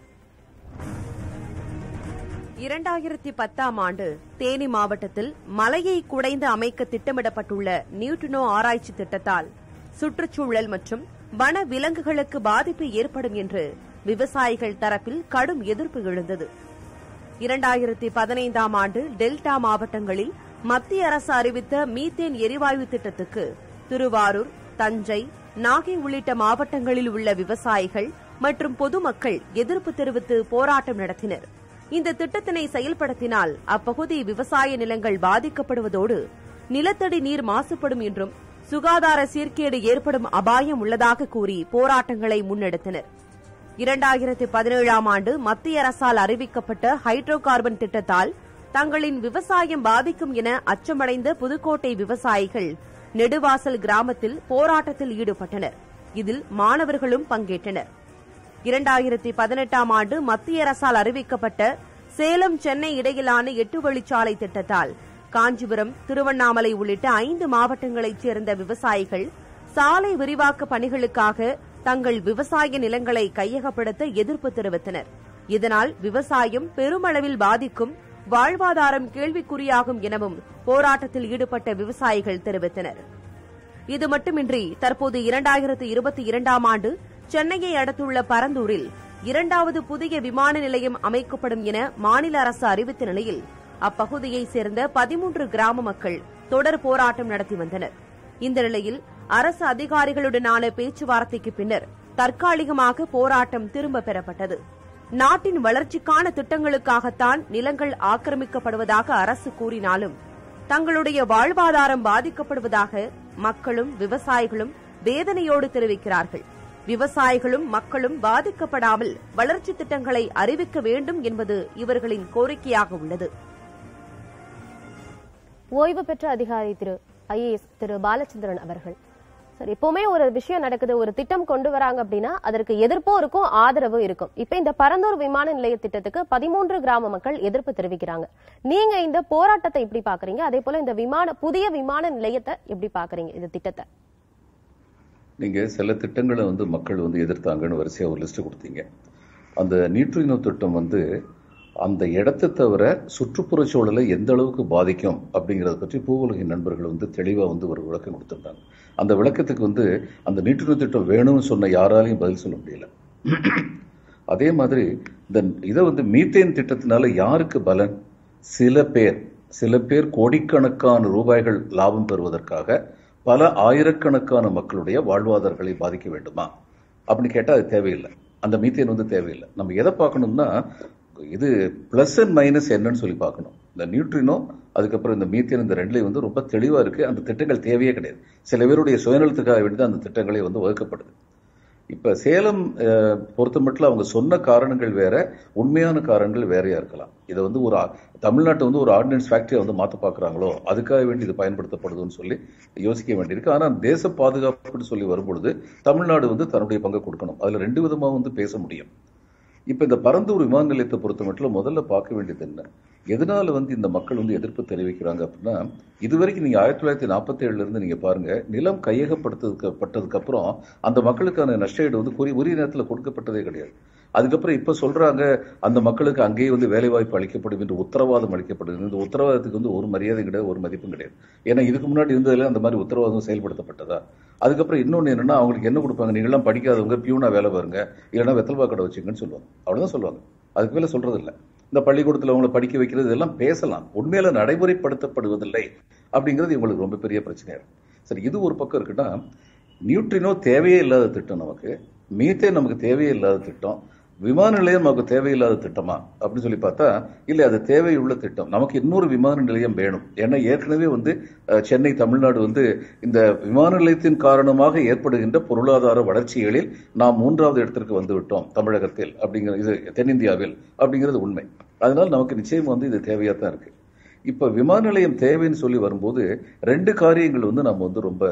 S2: இரண்டாயிரத்தி பத்தாம் ஆண்டு தேனி மாவட்டத்தில் மலையை குடைந்து அமைக்க திட்டமிடப்பட்டுள்ள நியூட்ரினோ ஆராய்ச்சி திட்டத்தால் சுற்றுச்சூழல் மற்றும் வன விலங்குகளுக்கு பாதிப்பு ஏற்படும் என்று விவசாயிகள் தரப்பில் கடும் எதிர்ப்பு எழுந்தது இரண்டாயிரத்தி பதினைந்தாம் ஆண்டு டெல்டா மாவட்டங்களில் மத்திய அரசு அறிவித்த மீத்தேன் எரிவாயு திட்டத்துக்கு திருவாரூர் தஞ்சை நாகை உள்ளிட்ட மாவட்டங்களில் உள்ள விவசாயிகள் மற்றும் பொதுமக்கள் எதிர்ப்பு தெரிவித்து போராட்டம் நடத்தினர் இந்த திட்டத்தினை செயல்படுத்தினால் அப்பகுதி விவசாய நிலங்கள் பாதிக்கப்படுவதோடு நிலத்தடி நீர் மாசுபடும் என்றும் சுகாதார சீர்கேடு ஏற்படும் அபாயம் உள்ளதாக கூறி போராட்டங்களை முன்னெடுத்தனர் இரண்டாயிரத்தி பதினேழாம் ஆண்டு மத்திய அரசால் அறிவிக்கப்பட்ட ஹைட்ரோ கார்பன் திட்டத்தால் தங்களின் விவசாயம் பாதிக்கும் என அச்சமடைந்த புதுக்கோட்டை விவசாயிகள் நெடுவாசல் கிராமத்தில் போராட்டத்தில் ஈடுபட்டனர் இதில் மாணவர்களும் பங்கேற்றனர் இரண்டாயிரத்தி பதினெட்டாம் ஆண்டு மத்திய அரசால் அறிவிக்கப்பட்ட சேலம் சென்னை இடையிலான எட்டு வழிச்சாலை திட்டத்தால் காஞ்சிபுரம் திருவண்ணாமலை உள்ளிட்ட ஐந்து மாவட்டங்களைச் சேர்ந்த விவசாயிகள் சாலை விரிவாக்க பணிகளுக்காக தங்கள் விவசாய நிலங்களை கையகப்படுத்த எதிர்ப்பு தெரிவித்தனர் இதனால் விவசாயம் பெருமளவில் பாதிக்கும் வாழ்வாதாரம் கேள்விக்குறியாகும் எனவும் போராட்டத்தில் ஈடுபட்ட விவசாயிகள் தெரிவித்தனர் இது மட்டுமின்றி தற்போது இரண்டாயிரத்து இருபத்தி இரண்டாம் ஆண்டு சென்னையை அடுத்துள்ள பரந்தூரில் இரண்டாவது புதிய விமான நிலையம் அமைக்கப்படும் என மாநில அரசு அறிவித்த நிலையில் அப்பகுதியைச் சேர்ந்த பதிமூன்று கிராம மக்கள் தொடர் போராட்டம் நடத்தி வந்தனர் இந்த நிலையில் அரசு அதிகாரிகளுடனான பேச்சுவார்த்தைக்கு பின்னர் தற்காலிகமாக போராட்டம் திரும்ப பெறப்பட்டது நாட்டின் வளர்ச்சிக்கான திட்டங்களுக்காகத்தான் நிலங்கள் ஆக்கிரமிக்கப்படுவதாக அரசு கூறினாலும் தங்களுடைய வாழ்வாதாரம் பாதிக்கப்படுவதாக மக்களும் விவசாயிகளும் வேதனையோடு தெரிவிக்கிறார்கள் விவசாயிகளும் மக்களும் பாதிக்கப்படாமல் வளர்ச்சி திட்டங்களை அறிவிக்க வேண்டும் என்பது இவர்களின் கோரிக்கையாக உள்ளது
S1: ஓய்வு பெற்ற அதிகாரி திரு ஐஏஎஸ் திரு பாலச்சந்திரன் அவர்கள் சார் எப்பவுமே ஒரு விஷயம் நடக்குது ஒரு திட்டம் கொண்டு வராங்க அப்படின்னா அதற்கு எதிர்ப்பும் இருக்கும் ஆதரவும் இருக்கும் இப்ப இந்த பரந்தூர் விமான நிலைய திட்டத்துக்கு பதிமூன்று கிராம மக்கள் எதிர்ப்பு தெரிவிக்கிறாங்க நீங்க இந்த போராட்டத்தை எப்படி பாக்குறீங்க அதே போல இந்த விமான புதிய விமான நிலையத்தை எப்படி பாக்குறீங்க இந்த திட்டத்தை
S5: நீங்க சில திட்டங்களை வந்து மக்கள் வந்து எதிர்த்தாங்கன்னு வரிசையா ஒரு லிஸ்ட் கொடுத்தீங்க அந்த நியூட்ரினோ திட்டம் வந்து அந்த இடத்தை தவிர சுற்றுப்புற சூழலை எந்த அளவுக்கு பாதிக்கும் அப்படிங்கறத பற்றி பூவுலகின் நண்பர்கள் வந்து தெளிவா வந்து ஒரு விளக்கம் கொடுத்திருந்தாங்க அந்த விளக்கத்துக்கு வந்து அந்த நியூட்ரினோ திட்டம் வேணும்னு சொன்ன யாராலையும் பதில் சொல்ல முடியல அதே மாதிரி இந்த இதை வந்து மீத்தேன் திட்டத்தினால யாருக்கு பலன் சில பேர் சில பேர் கோடிக்கணக்கான ரூபாய்கள் லாபம் பெறுவதற்காக பல ஆயிரக்கணக்கான மக்களுடைய வாழ்வாதாரங்களை பாதிக்க வேண்டுமா அப்படின்னு கேட்டால் அது தேவையில்லை அந்த மீத்தேன் வந்து தேவையில்லை நம்ம எதை பார்க்கணும்னா இது பிளஸ் அண்ட் மைனஸ் என்னன்னு சொல்லி பார்க்கணும் இந்த நியூட்ரினோ அதுக்கப்புறம் இந்த மீத்தேன் இந்த ரெண்டுலையும் வந்து ரொம்ப தெளிவாக இருக்கு அந்த திட்டங்கள் தேவையே கிடையாது சில பேருடைய சுயநலத்துக்காக வேண்டி தான் அந்த திட்டங்களே வந்து வகுக்கப்படுது இப்ப சேலம் அஹ், பொறுத்த மட்டும் அவங்க சொன்ன காரணங்கள் வேற உண்மையான காரணங்கள் வேறையா இருக்கலாம் இதை வந்து ஒரு ஆ- தமிழ்நாட்டை வந்து ஒரு ஆர்டினன்ஸ் ஃபேக்டரியை வந்து மாத்த பாக்குறாங்களோ அதுக்காக வேண்டி இது பயன்படுத்தப்படுதுன்னு சொல்லி யோசிக்க வேண்டியிருக்கு ஆனா தேச பாதுகாப்புன்னு சொல்லி வரும்பொழுது தமிழ்நாடு வந்து தன்னுடைய பங்கை கொடுக்கணும் அதுல ரெண்டு விதமா வந்து பேச முடியும் இப்ப இந்த பரந்தூர் விமான நிலையத்தை பொறுத்த மட்டும் முதல்ல பார்க்க வேண்டியது என்ன எதனால வந்து இந்த மக்கள் வந்து எதிர்ப்பு தெரிவிக்கிறாங்க அப்படின்னா இதுவரைக்கும் நீங்க ஆயிரத்தி தொள்ளாயிரத்தி நாற்பத்தி ஏழுல இருந்து நீங்க பாருங்க நிலம் கையகப்படுத்ததுக்கு பட்டதுக்கு அப்புறம் அந்த மக்களுக்கான நஷ்டஈடு வந்து குறி உரிய நேரத்தில் கொடுக்கப்பட்டதே கிடையாது அதுக்கப்புறம் இப்ப சொல்றாங்க அந்த மக்களுக்கு அங்கேயே வந்து வேலைவாய்ப்பு அளிக்கப்படும் என்று உத்தரவாதம் அளிக்கப்படுது இந்த உத்தரவாதத்துக்கு வந்து ஒரு மரியாதை கிடையாது ஒரு மதிப்பும் கிடையாது ஏன்னா இதுக்கு முன்னாடி இருந்ததுல அந்த மாதிரி உத்தரவாதம் செயல்படுத்தப்பட்டதா அதுக்கப்புறம் இன்னொன்னு என்னன்னா அவங்களுக்கு என்ன கொடுப்பாங்க நீங்களாம் படிக்காதவங்க பியூனா வேலை பாருங்க இல்லைன்னா வெத்தல்பா கடை வச்சுங்கன்னு சொல்லுவாங்க அவ்வளவுதான் சொல்லுவாங்க அதுக்கு மேல சொல்றது இல்ல இந்த பள்ளிக்கூடத்துல அவங்களை படிக்க வைக்கிறது இதெல்லாம் பேசலாம் உண்மையில நடைமுறைப்படுத்தப்படுவதில்லை அப்படிங்கிறது இவங்களுக்கு ரொம்ப பெரிய பிரச்சனையா இருக்கு சரி இது ஒரு பக்கம் இருக்குன்னா நியூட்ரினோ தேவையே இல்லாத திட்டம் நமக்கு மீத்தே நமக்கு தேவையே இல்லாத திட்டம் விமான நிலையம் நமக்கு தேவையில்லாத திட்டமா அப்படின்னு சொல்லி பார்த்தா இல்ல அது தேவையுள்ள திட்டம் நமக்கு இன்னொரு விமான நிலையம் வேணும் ஏன்னா ஏற்கனவே வந்து அஹ், சென்னை தமிழ்நாடு வந்து இந்த விமான நிலையத்தின் காரணமாக ஏற்படுகின்ற பொருளாதார வளர்ச்சிகளில் நாம் மூன்றாவது இடத்திற்கு வந்து விட்டோம் தமிழகத்தில் அப்படிங்கிற இது தென்னிந்தியாவில் அப்படிங்கிறது உண்மை அதனால நமக்கு நிச்சயம் வந்து இது தேவையா தான் இருக்கு இப்ப விமான நிலையம் தேவைன்னு சொல்லி வரும்போது ரெண்டு காரியங்கள் வந்து நம்ம வந்து ரொம்ப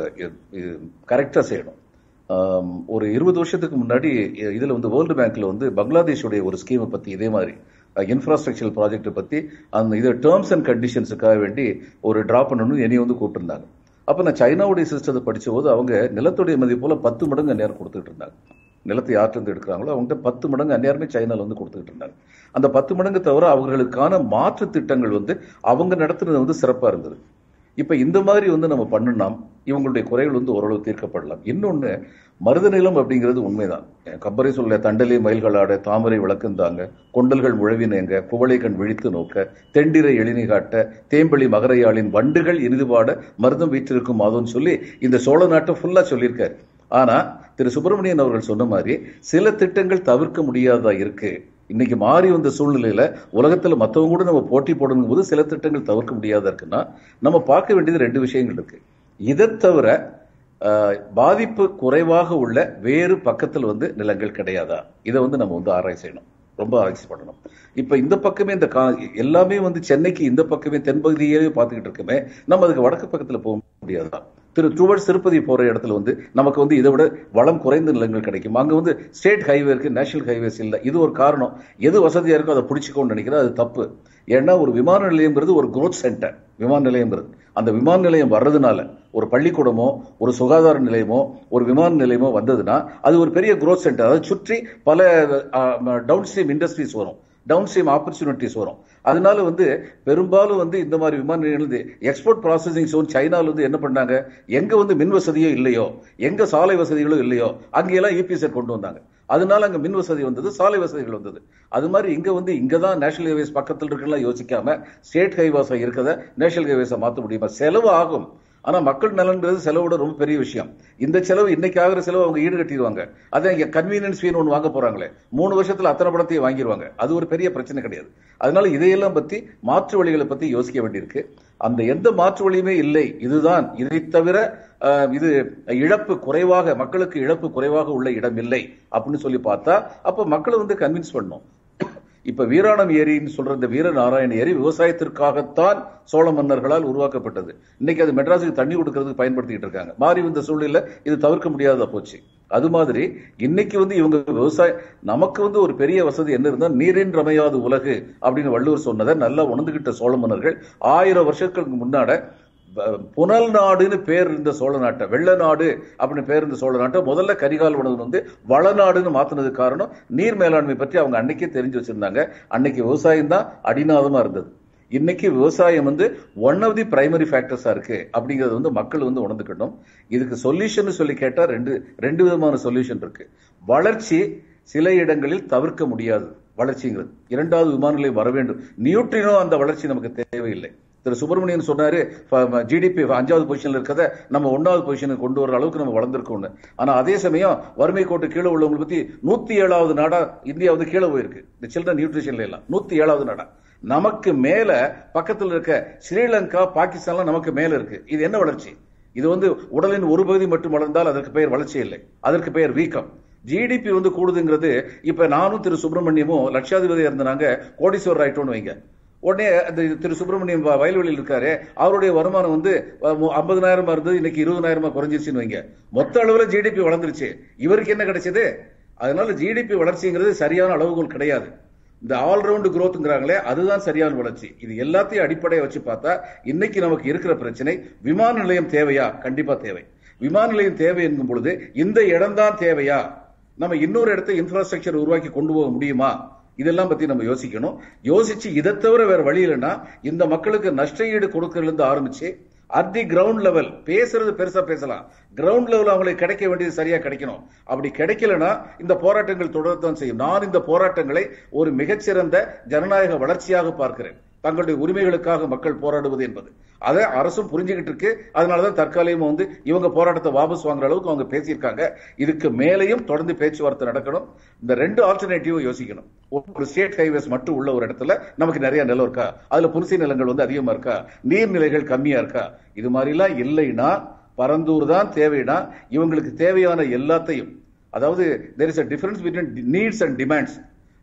S5: கரெக்டா செய்யணும் ஆம், ஒரு இருபது வருஷத்துக்கு முன்னாடி இ- இதுல வந்து வேர்ல்டு பேங்க்ல வந்து பங்களாதேஷுடைய ஒரு ஸ்கீமை பத்தி இதே மாதிரி இன்ஃப்ராஸ்ட்ரக்சர் ப்ராஜெக்ட் பத்தி அந்த இது டேர்ம்ஸ் அண்ட் கண்டிஷன்ஸுக்காக வேண்டி ஒரு டிராப் பண்ணணும்னு என்னைய வந்து கூப்பிட்டுருந்தாங்க அப்ப நான் சைனாவுடைய சிஸ்டத்தை படிச்ச போது அவங்க நிலத்துடைய மதிப்போல பத்து மடங்கு அந்நேரம் கொடுத்துட்டு இருந்தாங்க நிலத்தை யார்கிட்ட எடுக்கிறாங்களோ அவங்ககிட்ட பத்து மடங்கு அந்நேரமே சைனால வந்து கொடுத்துட்டு இருந்தாங்க அந்த பத்து மடங்கு தவிர அவர்களுக்கான மாற்று திட்டங்கள் வந்து அவங்க நடத்துனது வந்து சிறப்பா இருந்தது இப்ப இந்த மாதிரி வந்து நம்ம பண்ணலாம் இவங்களுடைய குறைகள் வந்து ஓரளவு தீர்க்கப்படலாம் இன்னொன்னு மருத நிலம் அப்படிங்கிறது உண்மைதான் கப்பரை சொல்ல தண்டலை மயில்களாட தாமரை விளக்குந்தாங்க கொண்டல்கள் முழவினேங்க குவளை கண் விழித்து நோக்க தெண்டிரை எழினி காட்ட தேம்பளி மகரையாளின் வண்டுகள் இனிதுபாட மருதம் வீற்றிருக்கும் மாதம்னு சொல்லி இந்த சோழ நாட்டை ஃபுல்லா சொல்லியிருக்காரு ஆனா திரு சுப்பிரமணியன் அவர்கள் சொன்ன மாதிரி சில திட்டங்கள் தவிர்க்க முடியாததா இருக்கு இன்னைக்கு மாறி வந்த சூழ்நிலையில உலகத்துல மத்தவங்க கூட நம்ம போட்டி போடணும் போது சில திட்டங்கள் தவிர்க்க முடியாதா இருக்குன்னா நம்ம பார்க்க வேண்டியது ரெண்டு விஷயங்கள் இருக்கு இதை தவிர ஆஹ், பாதிப்பு குறைவாக உள்ள வேறு பக்கத்தில் வந்து நிலங்கள் கிடையாதா இதை வந்து நம்ம வந்து ஆராய்ச்சி செய்யணும் ரொம்ப ஆராய்ச்சி பண்ணணும் இப்ப இந்த பக்கமே இந்த கா எல்லாமே வந்து சென்னைக்கு இந்த பக்கமே தென்பகுதியே பார்த்துக்கிட்டு இருக்கோமே நம்ம அதுக்கு வடக்கு பக்கத்துல போக முடியாதா திரு டுவர்ட்ஸ் திருப்பதி போற இடத்துல வந்து நமக்கு வந்து இதை விட வளம் குறைந்த நிலங்கள் கிடைக்கும் அங்க வந்து ஸ்டேட் ஹைவே இருக்கு நேஷனல் ஹைவேஸ் இல்ல இது ஒரு காரணம் எது வசதியா இருக்கோ அதை பிடிச்சிக்கோன்னு நினைக்கிறேன் அது தப்பு ஏன்னா ஒரு விமான நிலையம்ங்கிறது ஒரு growth சென்டர் விமான நிலையம்ங்கிறது அந்த விமான நிலையம் வர்றதுனால ஒரு பள்ளிக்கூடமோ ஒரு சுகாதார நிலையமோ ஒரு விமான நிலையமோ வந்ததுன்னா அது ஒரு பெரிய growth சென்டர் அதை சுற்றி பல டவுன் ஸ்ட்ரீம் இண்டஸ்ட்ரீஸ் வரும் டவுன் ஸ்ட்ரீம் ஆப்பர்ச்சுனிட்டிஸ் வரும் அதனால வந்து பெரும்பாலும் வந்து இந்த மாதிரி விமான நிலையங்கள் எக்ஸ்போர்ட் ப்ராசஸிங் சோன் சைனால வந்து என்ன பண்ணாங்க எங்க வந்து மின் வசதியோ இல்லையோ எங்க சாலை வசதிகளோ இல்லையோ அங்கெல்லாம் இபிஎஸ் கொண்டு வந்தாங்க அதனால அங்க மின் வசதி வந்தது சாலை வசதிகள் வந்தது அது மாதிரி இங்க வந்து இங்க தான் நேஷனல் ஹைவேஸ் பக்கத்தில் இருக்கலாம் யோசிக்காம ஸ்டேட் ஹைவேஸா இருக்கத நேஷனல் ஹைவேஸா மாத்த முடியுமா செலவு ஆகும் ஆனா மக்கள் நலன்றது செலவோட ரொம்ப பெரிய விஷயம் இந்த செலவு இன்னைக்கு ஆகிற செலவு அவங்க ஈடு கட்டிடுவாங்க அதை இங்க கன்வீனியன்ஸ் ஃபீன் ஒன்று வாங்க போறாங்களே மூணு வருஷத்துல அத்தனை படத்தையும் வாங்கிடுவாங்க அது ஒரு பெரிய பிரச்சனை கிடையாது அதனால இதையெல்லாம் பத்தி மாற்று வழிகளை பத்தி யோசிக்க வேண்டியிருக்கு அந்த எந்த மாற்று வழியுமே இல்லை இதுதான் இதை தவிர ஆஹ், இது இழப்பு குறைவாக மக்களுக்கு இழப்பு குறைவாக உள்ள இடம் இல்லை அப்படின்னு சொல்லி பார்த்தா அப்ப மக்களை வந்து கன்வின்ஸ் பண்ணணும் இப்ப வீராணம் ஏரின்னு சொல்ற இந்த வீரநாராயண ஏரி விவசாயத்திற்காகத்தான் சோழ மன்னர்களால் உருவாக்கப்பட்டது இன்னைக்கு அது மெட்ராஸுக்கு தண்ணி கொடுக்கறதுக்கு பயன்படுத்திட்டு இருக்காங்க மாறி வந்த சூழ்நிலை இது தவிர்க்க முடியாததா போச்சு அது மாதிரி இன்னைக்கு வந்து இவங்க விவசாய நமக்கு வந்து ஒரு பெரிய வசதி என்ன இருந்தா நீரின் ரமையாது உலகு அப்படின்னு வள்ளுவர் சொன்னதை நல்லா உணர்ந்துகிட்ட சோழ மன்னர்கள் ஆயிரம் வருஷங்களுக்கு முன்னாட ப- புனல் நாடுன்னு பேர் இருந்த சோழ நாட்டை வெள்ள நாடு அப்படின்னு பேர் இருந்த சோழ நாட்டை முதல்ல கரிகால் உணவு வந்து வளநாடுன்னு மாத்தினதுக்கு காரணம் நீர் மேலாண்மை பற்றி அவங்க அன்னைக்கே தெரிஞ்சு வச்சிருந்தாங்க அன்னைக்கு விவசாயம் தான் அடிநாதமா இருந்தது இன்னைக்கு விவசாயம் வந்து ஒன் ஆஃப் தி பிரைமரி ஃபேக்டர்ஸா இருக்கு அப்படிங்கறது வந்து மக்கள் வந்து உணர்ந்துக்கணும் இதுக்கு சொல்யூஷன் சொல்லி கேட்டா ரெண்டு ரெண்டு விதமான சொல்யூஷன் இருக்கு வளர்ச்சி சில இடங்களில் தவிர்க்க முடியாது வளர்ச்சிங்கிறது இரண்டாவது விமான நிலையம் வர வேண்டும் நியூட்ரினோ அந்த வளர்ச்சி நமக்கு தேவையில்லை திரு சுப்பிரமணியன் சொன்னாரு ஜிடிபி அஞ்சாவது பொசிஷன்ல இருக்கத நம்ம ஒன்னாவது பொசிஷனுக்கு கொண்டு வர அளவுக்கு நம்ம வளர்ந்துருக்கோம்னு ஆனா அதே சமயம் வறுமை கோட்டு கீழே உள்ளவங்களை பத்தி நூத்தி ஏழாவது நாடா இந்தியா வந்து கீழே போயிருக்கு இந்த சில்ட்ரன் நியூட்ரிஷன்ல எல்லாம் நூத்தி ஏழாவது நாடா நமக்கு மேல பக்கத்துல இருக்க ஸ்ரீலங்கா பாகிஸ்தான்லாம் நமக்கு மேல இருக்கு இது என்ன வளர்ச்சி இது வந்து உடலின் ஒரு பகுதி மட்டும் வளர்ந்தால் அதற்கு பெயர் வளர்ச்சி இல்லை அதற்கு பெயர் வீக்கம் ஜிடிபி வந்து கூடுதுங்கிறது இப்ப நானும் திரு சுப்பிரமணியமும் லட்சாதிபதியா இருந்தனாங்க கோடீஸ்வரர் ஆயிட்டோம்னு வைங்க உடனே அந்த திரு சுப்பிரமணியம் வ- வயல்வெளியில் இருக்காரு அவருடைய வருமானம் வந்து ஐம்பதனாயிரமா இருந்தது இன்னைக்கு இருபதாயிரமா குறைஞ்சிருச்சுன்னு வைங்க மொத்த அளவுல ஜிடிபி வளர்ந்துருச்சு இவருக்கு என்ன கிடைச்சது அதனால ஜிடிபி வளர்ச்சிங்கிறது சரியான அளவுகோல் கிடையாது இந்த ஆல்ரவுண்ட் growthங்கிறாங்களே அதுதான் சரியான வளர்ச்சி இது எல்லாத்தையும் அடிப்படையை வச்சு பார்த்தா இன்னைக்கு நமக்கு இருக்கிற பிரச்சனை விமான நிலையம் தேவையா கண்டிப்பா தேவை விமான நிலையம் தேவை என்கும் பொழுது இந்த இடம்தான் தேவையா நம்ம இன்னொரு இடத்தை இன்ஃப்ராஸ்ட்ரக்சர் உருவாக்கி கொண்டு போக முடியுமா இதெல்லாம் பத்தி நம்ம யோசிக்கணும் யோசிச்சு இதை தவிர வேற வழி இல்லைன்னா இந்த மக்களுக்கு நஷ்ட ஈடு கொடுக்கறதுல இருந்து ஆரம்பிச்சு அட் தி கிரவுண்ட் லெவல் பேசுறது பெருசா பேசலாம் கிரவுண்ட் லெவல் அவங்களுக்கு கிடைக்க வேண்டியது சரியா கிடைக்கணும் அப்படி கிடைக்கலனா இந்த போராட்டங்கள் தொடரத்தான் செய்யும் நான் இந்த போராட்டங்களை ஒரு மிகச்சிறந்த ஜனநாயக வளர்ச்சியாக பார்க்கிறேன் தங்களுடைய உரிமைகளுக்காக மக்கள் போராடுவது என்பது அதை அரசும் புரிஞ்சுக்கிட்டு இருக்கு அதனாலதான் தற்காலிகமா வந்து இவங்க போராட்டத்தை வாபஸ் வாங்குற அளவுக்கு அவங்க பேசியிருக்காங்க இதுக்கு மேலையும் தொடர்ந்து பேச்சுவார்த்தை நடக்கணும் இந்த ரெண்டு ஆல்டர்னேட்டிவும் யோசிக்கணும் ஒரு ஸ்டேட் ஹைவேஸ் மட்டும் உள்ள ஒரு இடத்துல நமக்கு நிறைய நிலம் இருக்கா அதுல புரிசை நிலங்கள் வந்து அதிகமா இருக்கா நீர்நிலைகள் கம்மியா இருக்கா இது மாதிரிலாம் இல்லைன்னா பரந்தூர் தான் தேவைன்னா இவங்களுக்கு தேவையான எல்லாத்தையும் அதாவது there is a difference between needs and demands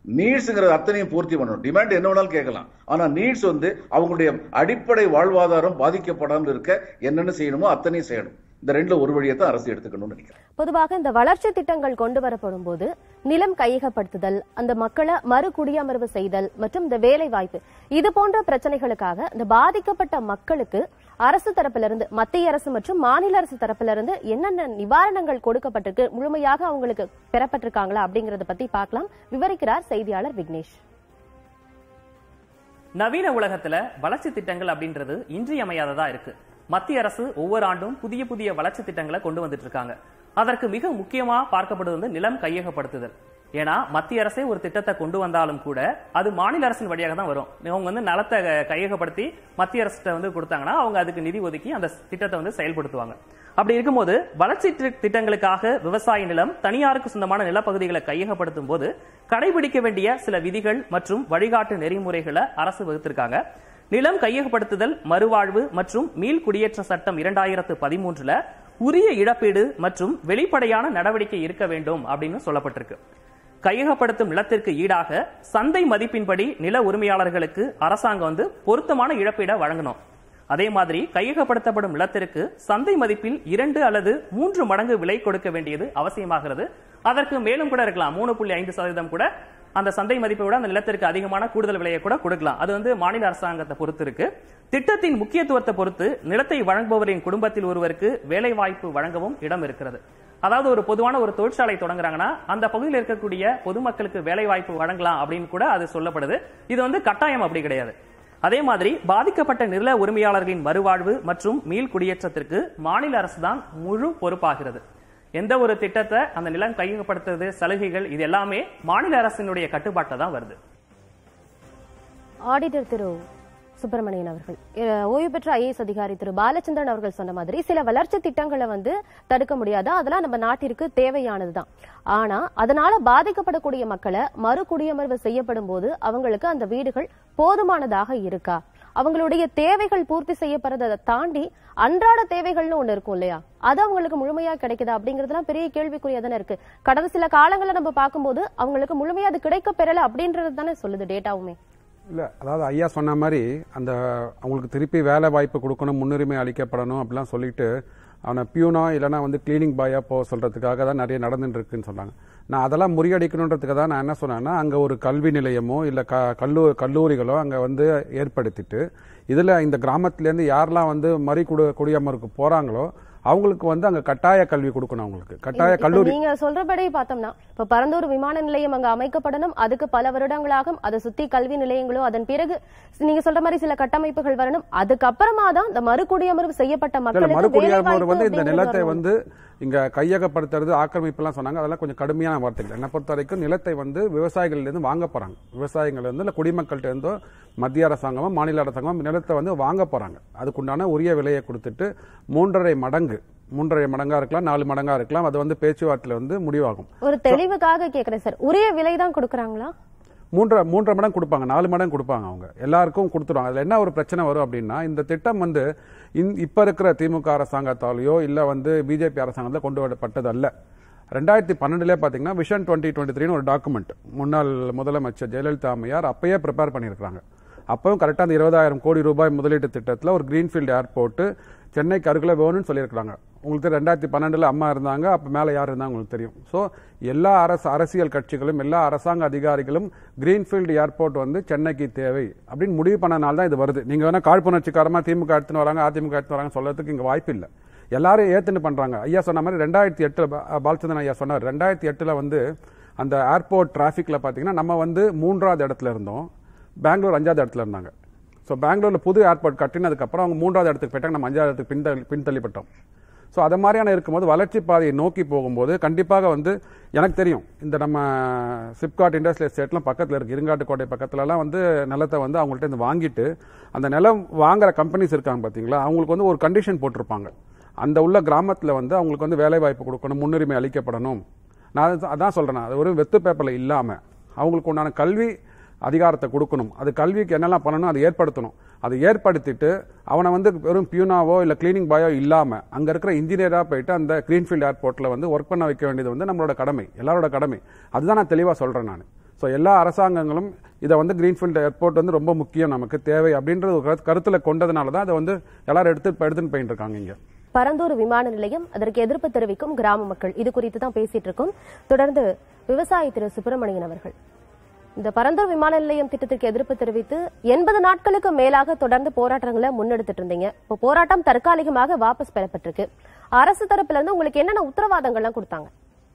S5: நீட்ஸ்ங்கிறது அத்தனையும் பூர்த்தி பண்ணணும் டிமாண்ட் என்ன வேணாலும் கேட்கலாம் ஆனா நீட்ஸ் வந்து அவங்களுடைய அடிப்படை வாழ்வாதாரம் பாதிக்கப்படாமல் இருக்க என்னென்ன செய்யணுமோ அத்தனையும் செய்யணும் இந்த ரெண்டுல ஒரு வழியை தான் அரசு எடுத்துக்கணும்னு நினைக்கிறேன்
S1: பொதுவாக இந்த வளர்ச்சி திட்டங்கள் கொண்டு வரப்படும் போது நிலம் கையகப்படுத்துதல் அந்த மக்களை மறு குடியமர்வு செய்தல் மற்றும் இந்த வேலை வாய்ப்பு இது போன்ற பிரச்சனைகளுக்காக இந்த பாதிக்கப்பட்ட மக்களுக்கு அரசு தரப்பிலிருந்து மத்திய அரசு மற்றும் மாநில அரசு தரப்பிலிருந்து என்னென்ன நிவாரணங்கள் கொடுக்கப்பட்டிருக்கு முழுமையாக அவங்களுக்கு பெறப்பட்டிருக்காங்களா அப்படிங்கறத பத்தி பார்க்கலாம் விவரிக்கிறார் செய்தியாளர் விக்னேஷ்
S6: நவீன உலகத்துல வளர்ச்சி திட்டங்கள் அப்படின்றது இன்றியமையாததா இருக்கு மத்திய அரசு ஒவ்வொரு ஆண்டும் புதிய புதிய வளர்ச்சி திட்டங்களை கொண்டு வந்துட்டு இருக்காங்க அதற்கு மிக முக்கியமா பார்க்கப்படுவது வந்து நிலம் கையகப்படுத்துதல் ஏன்னா மத்திய அரசே ஒரு திட்டத்தை கொண்டு வந்தாலும் கூட அது மாநில அரசின் வழியாக தான் வரும் அவங்க வந்து நலத்தை கையகப்படுத்தி மத்திய அரசு வந்து கொடுத்தாங்கன்னா அவங்க அதுக்கு நிதி ஒதுக்கி அந்த திட்டத்தை வந்து செயல்படுத்துவாங்க அப்படி இருக்கும்போது வளர்ச்சி தி- திட்டங்களுக்காக விவசாய நிலம் தனியாருக்கு சொந்தமான நிலப்பகுதிகளை கையகப்படுத்தும் போது கடைபிடிக்க வேண்டிய சில விதிகள் மற்றும் வழிகாட்டு நெறிமுறைகளை அரசு வகுத்திருக்காங்க நிலம் கையகப்படுத்துதல் மறுவாழ்வு மற்றும் மீள் குடியேற்ற சட்டம் இரண்டாயிரத்து பதிமூன்றுல உரிய இழப்பீடு மற்றும் வெளிப்படையான நடவடிக்கை இருக்க வேண்டும் அப்படின்னு சொல்லப்பட்டிருக்கு கையகப்படுத்தும் நிலத்திற்கு ஈடாக சந்தை மதிப்பின்படி நில உரிமையாளர்களுக்கு அரசாங்கம் வந்து பொருத்தமான இழப்பீடை வழங்கணும் அதே மாதிரி கையகப்படுத்தப்படும் நிலத்திற்கு சந்தை மதிப்பில் இரண்டு அல்லது மூன்று மடங்கு விலை கொடுக்க வேண்டியது அவசியமாகிறது அதற்கு மேலும் கூட இருக்கலாம் மூணு புள்ளி ஐந்து சதவீதம் கூட அந்த சந்தை மதிப்பை விட அந்த நிலத்திற்கு அதிகமான கூடுதல் விலையை கூட கொடுக்கலாம் அது வந்து மாநில அரசாங்கத்தை பொறுத்து இருக்கு திட்டத்தின் முக்கியத்துவத்தை பொறுத்து நிலத்தை வழங்குபவரின் குடும்பத்தில் ஒருவருக்கு வேலை வாய்ப்பு வழங்கவும் இடம் இருக்கிறது அதாவது ஒரு பொதுவான ஒரு தொழிற்சாலை தொடங்குறாங்கன்னா அந்த பகுதியில் இருக்கக்கூடிய பொதுமக்களுக்கு வேலை வாய்ப்பு வழங்கலாம் அப்படின்னு கூட அது சொல்லப்படுது இது வந்து கட்டாயம் அப்படி கிடையாது அதே மாதிரி பாதிக்கப்பட்ட நில உரிமையாளர்களின் மறுவாழ்வு மற்றும் மீள் குடியேற்றத்திற்கு மாநில அரசு தான் முழு பொறுப்பாகிறது எந்த ஒரு திட்டத்தை அந்த நிலம் கையகப்படுத்துறது சலுகைகள் இது எல்லாமே மாநில அரசினுடைய கட்டுப்பாட்டில் தான் வருது
S1: ஆடிட்டர் திரு சுப்பிரமணியன் அவர்கள் அஹ், ஓய்வு பெற்ற ஐஏஎஸ் அதிகாரி திரு பாலச்சந்திரன் அவர்கள் சொன்ன மாதிரி சில வளர்ச்சி திட்டங்களை வந்து தடுக்க முடியாது அதெல்லாம் நம்ம நாட்டிற்கு தேவையானதுதான் ஆனா அதனால பாதிக்கப்படக்கூடிய மக்களை மறு குடியமர்வு செய்யப்படும் போது அவங்களுக்கு அந்த வீடுகள் போதுமானதாக இருக்கா அவங்களுடைய தேவைகள் பூர்த்தி செய்யப்படுறதை தாண்டி அன்றாட தேவைகள்னு ஒண்ணு இருக்கும் இல்லையா அது அவங்களுக்கு முழுமையா கிடைக்குதா அப்படிங்கறதுலாம் பெரிய கேள்விக்குறியா தானே இருக்கு கடந்த சில காலங்களை நம்ம பார்க்கும்போது அவங்களுக்கு முழுமையா அது கிடைக்க பெறல அப்படின்றது தானே சொல்லுது டேட்டாவுமே
S4: இல்லை அதாவது ஐயா சொன்ன மாதிரி அந்த அவங்களுக்கு திருப்பி வேலை வாய்ப்பு கொடுக்கணும் முன்னுரிமை அளிக்கப்படணும் அப்படிலாம் சொல்லிட்டு அவனை பியூனோ இல்லைன்னா வந்து கிளீனிங் பாயா போக சொல்றதுக்காக தான் நிறைய நடந்துட்டு இருக்குன்னு சொன்னாங்க நான் அதெல்லாம் முறியடிக்கணுன்றதுக்காக தான் நான் என்ன சொன்னேன்னா அங்கே ஒரு கல்வி நிலையமோ இல்லை க கல்லூ கல்லூரிகளோ அங்கே வந்து ஏற்படுத்திட்டு இதில் இந்த கிராமத்துலேருந்து யாரெல்லாம் வந்து மறி குடி குடியமருக்கு போகிறாங்களோ அவங்களுக்கு வந்து அங்கே கட்டாய கல்வி கொடுக்கணும் அவங்களுக்கு கட்டாய
S1: இப்ப
S4: கல்லூரி
S1: நீங்க சொல்றபடி பார்த்தோம்னா இப்ப பரந்தூர் விமான நிலையம் அங்க அமைக்கப்படணும் அதுக்கு பல வருடங்களாகும் அதை சுத்தி கல்வி நிலையங்களோ அதன் பிறகு நீங்க சொல்ற மாதிரி சில கட்டமைப்புகள் வரணும் அதுக்கப்புறமா தான் இந்த மறுகுடியமர்வு செய்யப்பட்ட
S4: இல்ல,
S1: மக்களுக்கு
S4: மறுகுடியாமவர்
S1: வேலைவாய்ப்பு
S4: வந்து இந்த
S1: அப்படிங்கிறது
S4: நிலத்தை
S1: வரணும்.
S4: வந்து இங்க கையகப்படுத்துறது ஆக்கிரமிப்புலாம் சொன்னாங்க அதெல்லாம் கொஞ்சம் கடுமையான வார்த்தைகள் என்னை பொறுத்த வரைக்கும் நிலத்தை வந்து விவசாயிகள்ல இருந்து வாங்க போறாங்க விவசாயிகள் இருந்து இல்ல குடிமக்கள்கிட்ட இருந்தோ மத்திய அரசாங்கமோ மாநில அரசாங்கமோ நிலத்தை வந்து வாங்க போறாங்க அதுக்குண்டான உரிய விலையை கொடுத்துட்டு மூன்றரை மடங்கு மூன்றரை மடங்கா இருக்கலாம் நாலு மடங்கா இருக்கலாம் அது வந்து பேச்சுவார்த்தையில வந்து முடிவாகும்
S1: ஒரு தெளிவுக்காக கேக்குறேன் சார் உரிய விலை தான் கொடுக்கறாங்களா
S4: மூன்றரை மூன்றரை மடங்கு கொடுப்பாங்க நாலு மடங்கு கொடுப்பாங்க அவங்க எல்லாருக்கும் கொடுத்துருவாங்க அதுல என்ன ஒரு பிரச்சனை வரும் அப்படின்னா இந்த திட்டம் வந்து இந்த- இப்ப இருக்கிற திமுக அரசாங்கத்தாலேயோ இல்ல வந்து பிஜேபி அரசாங்கத்தில் கொண்டு வரப்பட்டது அல்ல ரெண்டாயிரத்தி பன்னெண்டுலேயே பார்த்தீங்கன்னா விஷன் டுவெண்ட்டி டுவெண்ட்டி த்ரீன்னு ஒரு டாக்குமெண்ட் முன்னாள் முதலமைச்சர் ஜெயலலிதா அம்மையார் அப்பயே ப்ரிப்பேர் பண்ணியிருக்காங்க அப்பவும் கரெக்டாக அந்த இருபதாயிரம் கோடி ரூபாய் முதலீட்டு திட்டத்தில் ஒரு கிரீன்ஃபீல்டு ஏர்போர்ட் சென்னைக்கு அருகில் வேணும்னு சொல்லியிருக்காங்க உங்களுக்கு ரெண்டாயிரத்தி பன்னெண்டுல அம்மா இருந்தாங்க அப்போ மேலே யார் இருந்தாங்க உங்களுக்கு தெரியும் ஸோ எல்லா அரசு அரசியல் கட்சிகளும் எல்லா அரசாங்க அதிகாரிகளும் கிரீன்ஃபீல்டு ஏர்போர்ட் வந்து சென்னைக்கு தேவை அப்படின்னு முடிவு பண்ணனால தான் இது வருது நீங்க வேணா காழ்ப்புணர்ச்சிக்காரமா திமுக எடுத்துன்னு வராங்க அதிமுக எடுத்துன்னு வராங்க சொல்றதுக்கு இங்க வாய்ப்பு இல்லை எல்லாரும் ஏத்துன்னு பண்றாங்க ஐயா சொன்ன மாதிரி ரெண்டாயிரத்தி எட்டுல பா- பாலச்சந்திரன் ஐயா சொன்னார் ரெண்டாயிரத்தி எட்டுல வந்து அந்த ஏர்போர்ட் டிராஃபிக்ல பாத்தீங்கன்னா நம்ம வந்து மூன்றாவது இடத்துல இருந்தோம் பெங்களூர் அஞ்சாவது இடத்துல இருந்தாங்க ஸோ பெங்களூர்ல புது ஏர்போர்ட் கட்டினதுக்கப்புறம் அவங்க மூன்றாவது இடத்துக்கு போயிட்டாங்க நம்ம அஞ்சாவது இடத்துக்கு பின்தள்ளி பின்தள்ளிப்பட்டோம் ஸோ அது மாதிரியான இருக்கும்போது வளர்ச்சி பாதையை நோக்கி போகும்போது கண்டிப்பாக வந்து எனக்கு தெரியும் இந்த நம்ம சிப்காட் இண்டஸ்ட்ரியல் எஸ்டேட்லாம் பக்கத்தில் இருக்கு இருங்காட்டுக்கோட்டை பக்கத்துலலாம் வந்து நிலத்தை வந்து அவங்கள்ட்ட இருந்து வாங்கிட்டு அந்த நிலம் வாங்குற கம்பெனிஸ் இருக்காங்க பார்த்தீங்களா அவங்களுக்கு வந்து ஒரு கண்டிஷன் போட்டிருப்பாங்க அந்த உள்ள கிராமத்தில் வந்து அவங்களுக்கு வந்து வேலை வாய்ப்பு கொடுக்கணும் முன்னுரிமை அளிக்கப்படணும் நான் அது- அதான் சொல்றேன் அது ஒரு வெத்து பேப்பரில் இல்லாமல் அவங்களுக்கு உண்டான கல்வி அதிகாரத்தை கொடுக்கணும் அது கல்விக்கு என்னெல்லாம் பண்ணணும் அதை ஏற்படுத்தணும் அதை ஏற்படுத்திட்டு அவனை வந்து வெறும் பியூனாவோ இல்லை கிளீனிங் பாயோ இல்லாமல் அங்கே இருக்கிற இன்ஜினியராக போயிட்டு அந்த கிரீன்ஃபீல்ட் ஏர்போர்ட்டில் வந்து ஒர்க் பண்ண வைக்க வேண்டியது வந்து நம்மளோட கடமை எல்லாரோட கடமை அதுதான் நான் தெளிவாக சொல்கிறேன் நான் ஸோ எல்லா அரசாங்கங்களும் இதை வந்து கிரீன்ஃபீல்டு ஏர்போர்ட் வந்து ரொம்ப முக்கியம் நமக்கு தேவை அப்படின்றது ஒரு கருத்து- கருத்துல கொண்டதுனால தான் அதை வந்து எல்லாரும் எடுத்து எடுத்துன்னு போயிட்டு இருக்காங்க இங்க
S1: பரந்தூர் விமான நிலையம் அதற்கு எதிர்ப்பு தெரிவிக்கும் கிராம மக்கள் இது குறித்து தான் பேசிட்டு இருக்கோம் தொடர்ந்து விவசாயி திரு சுப்பிரமணியன் அவர்கள் இந்த பரந்தூர் விமான நிலையம் திட்டத்திற்கு எதிர்ப்பு தெரிவித்து எண்பது நாட்களுக்கு மேலாக தொடர்ந்து போராட்டங்களை முன்னெடுத்துட்டு இருந்தீங்க இப்போ போராட்டம் தற்காலிகமாக வாபஸ் பெறப்பட்டிருக்கு அரசு தரப்புல இருந்து உங்களுக்கு என்னென்ன உத்தரவாதங்கள்லாம் கொடுத்தாங்க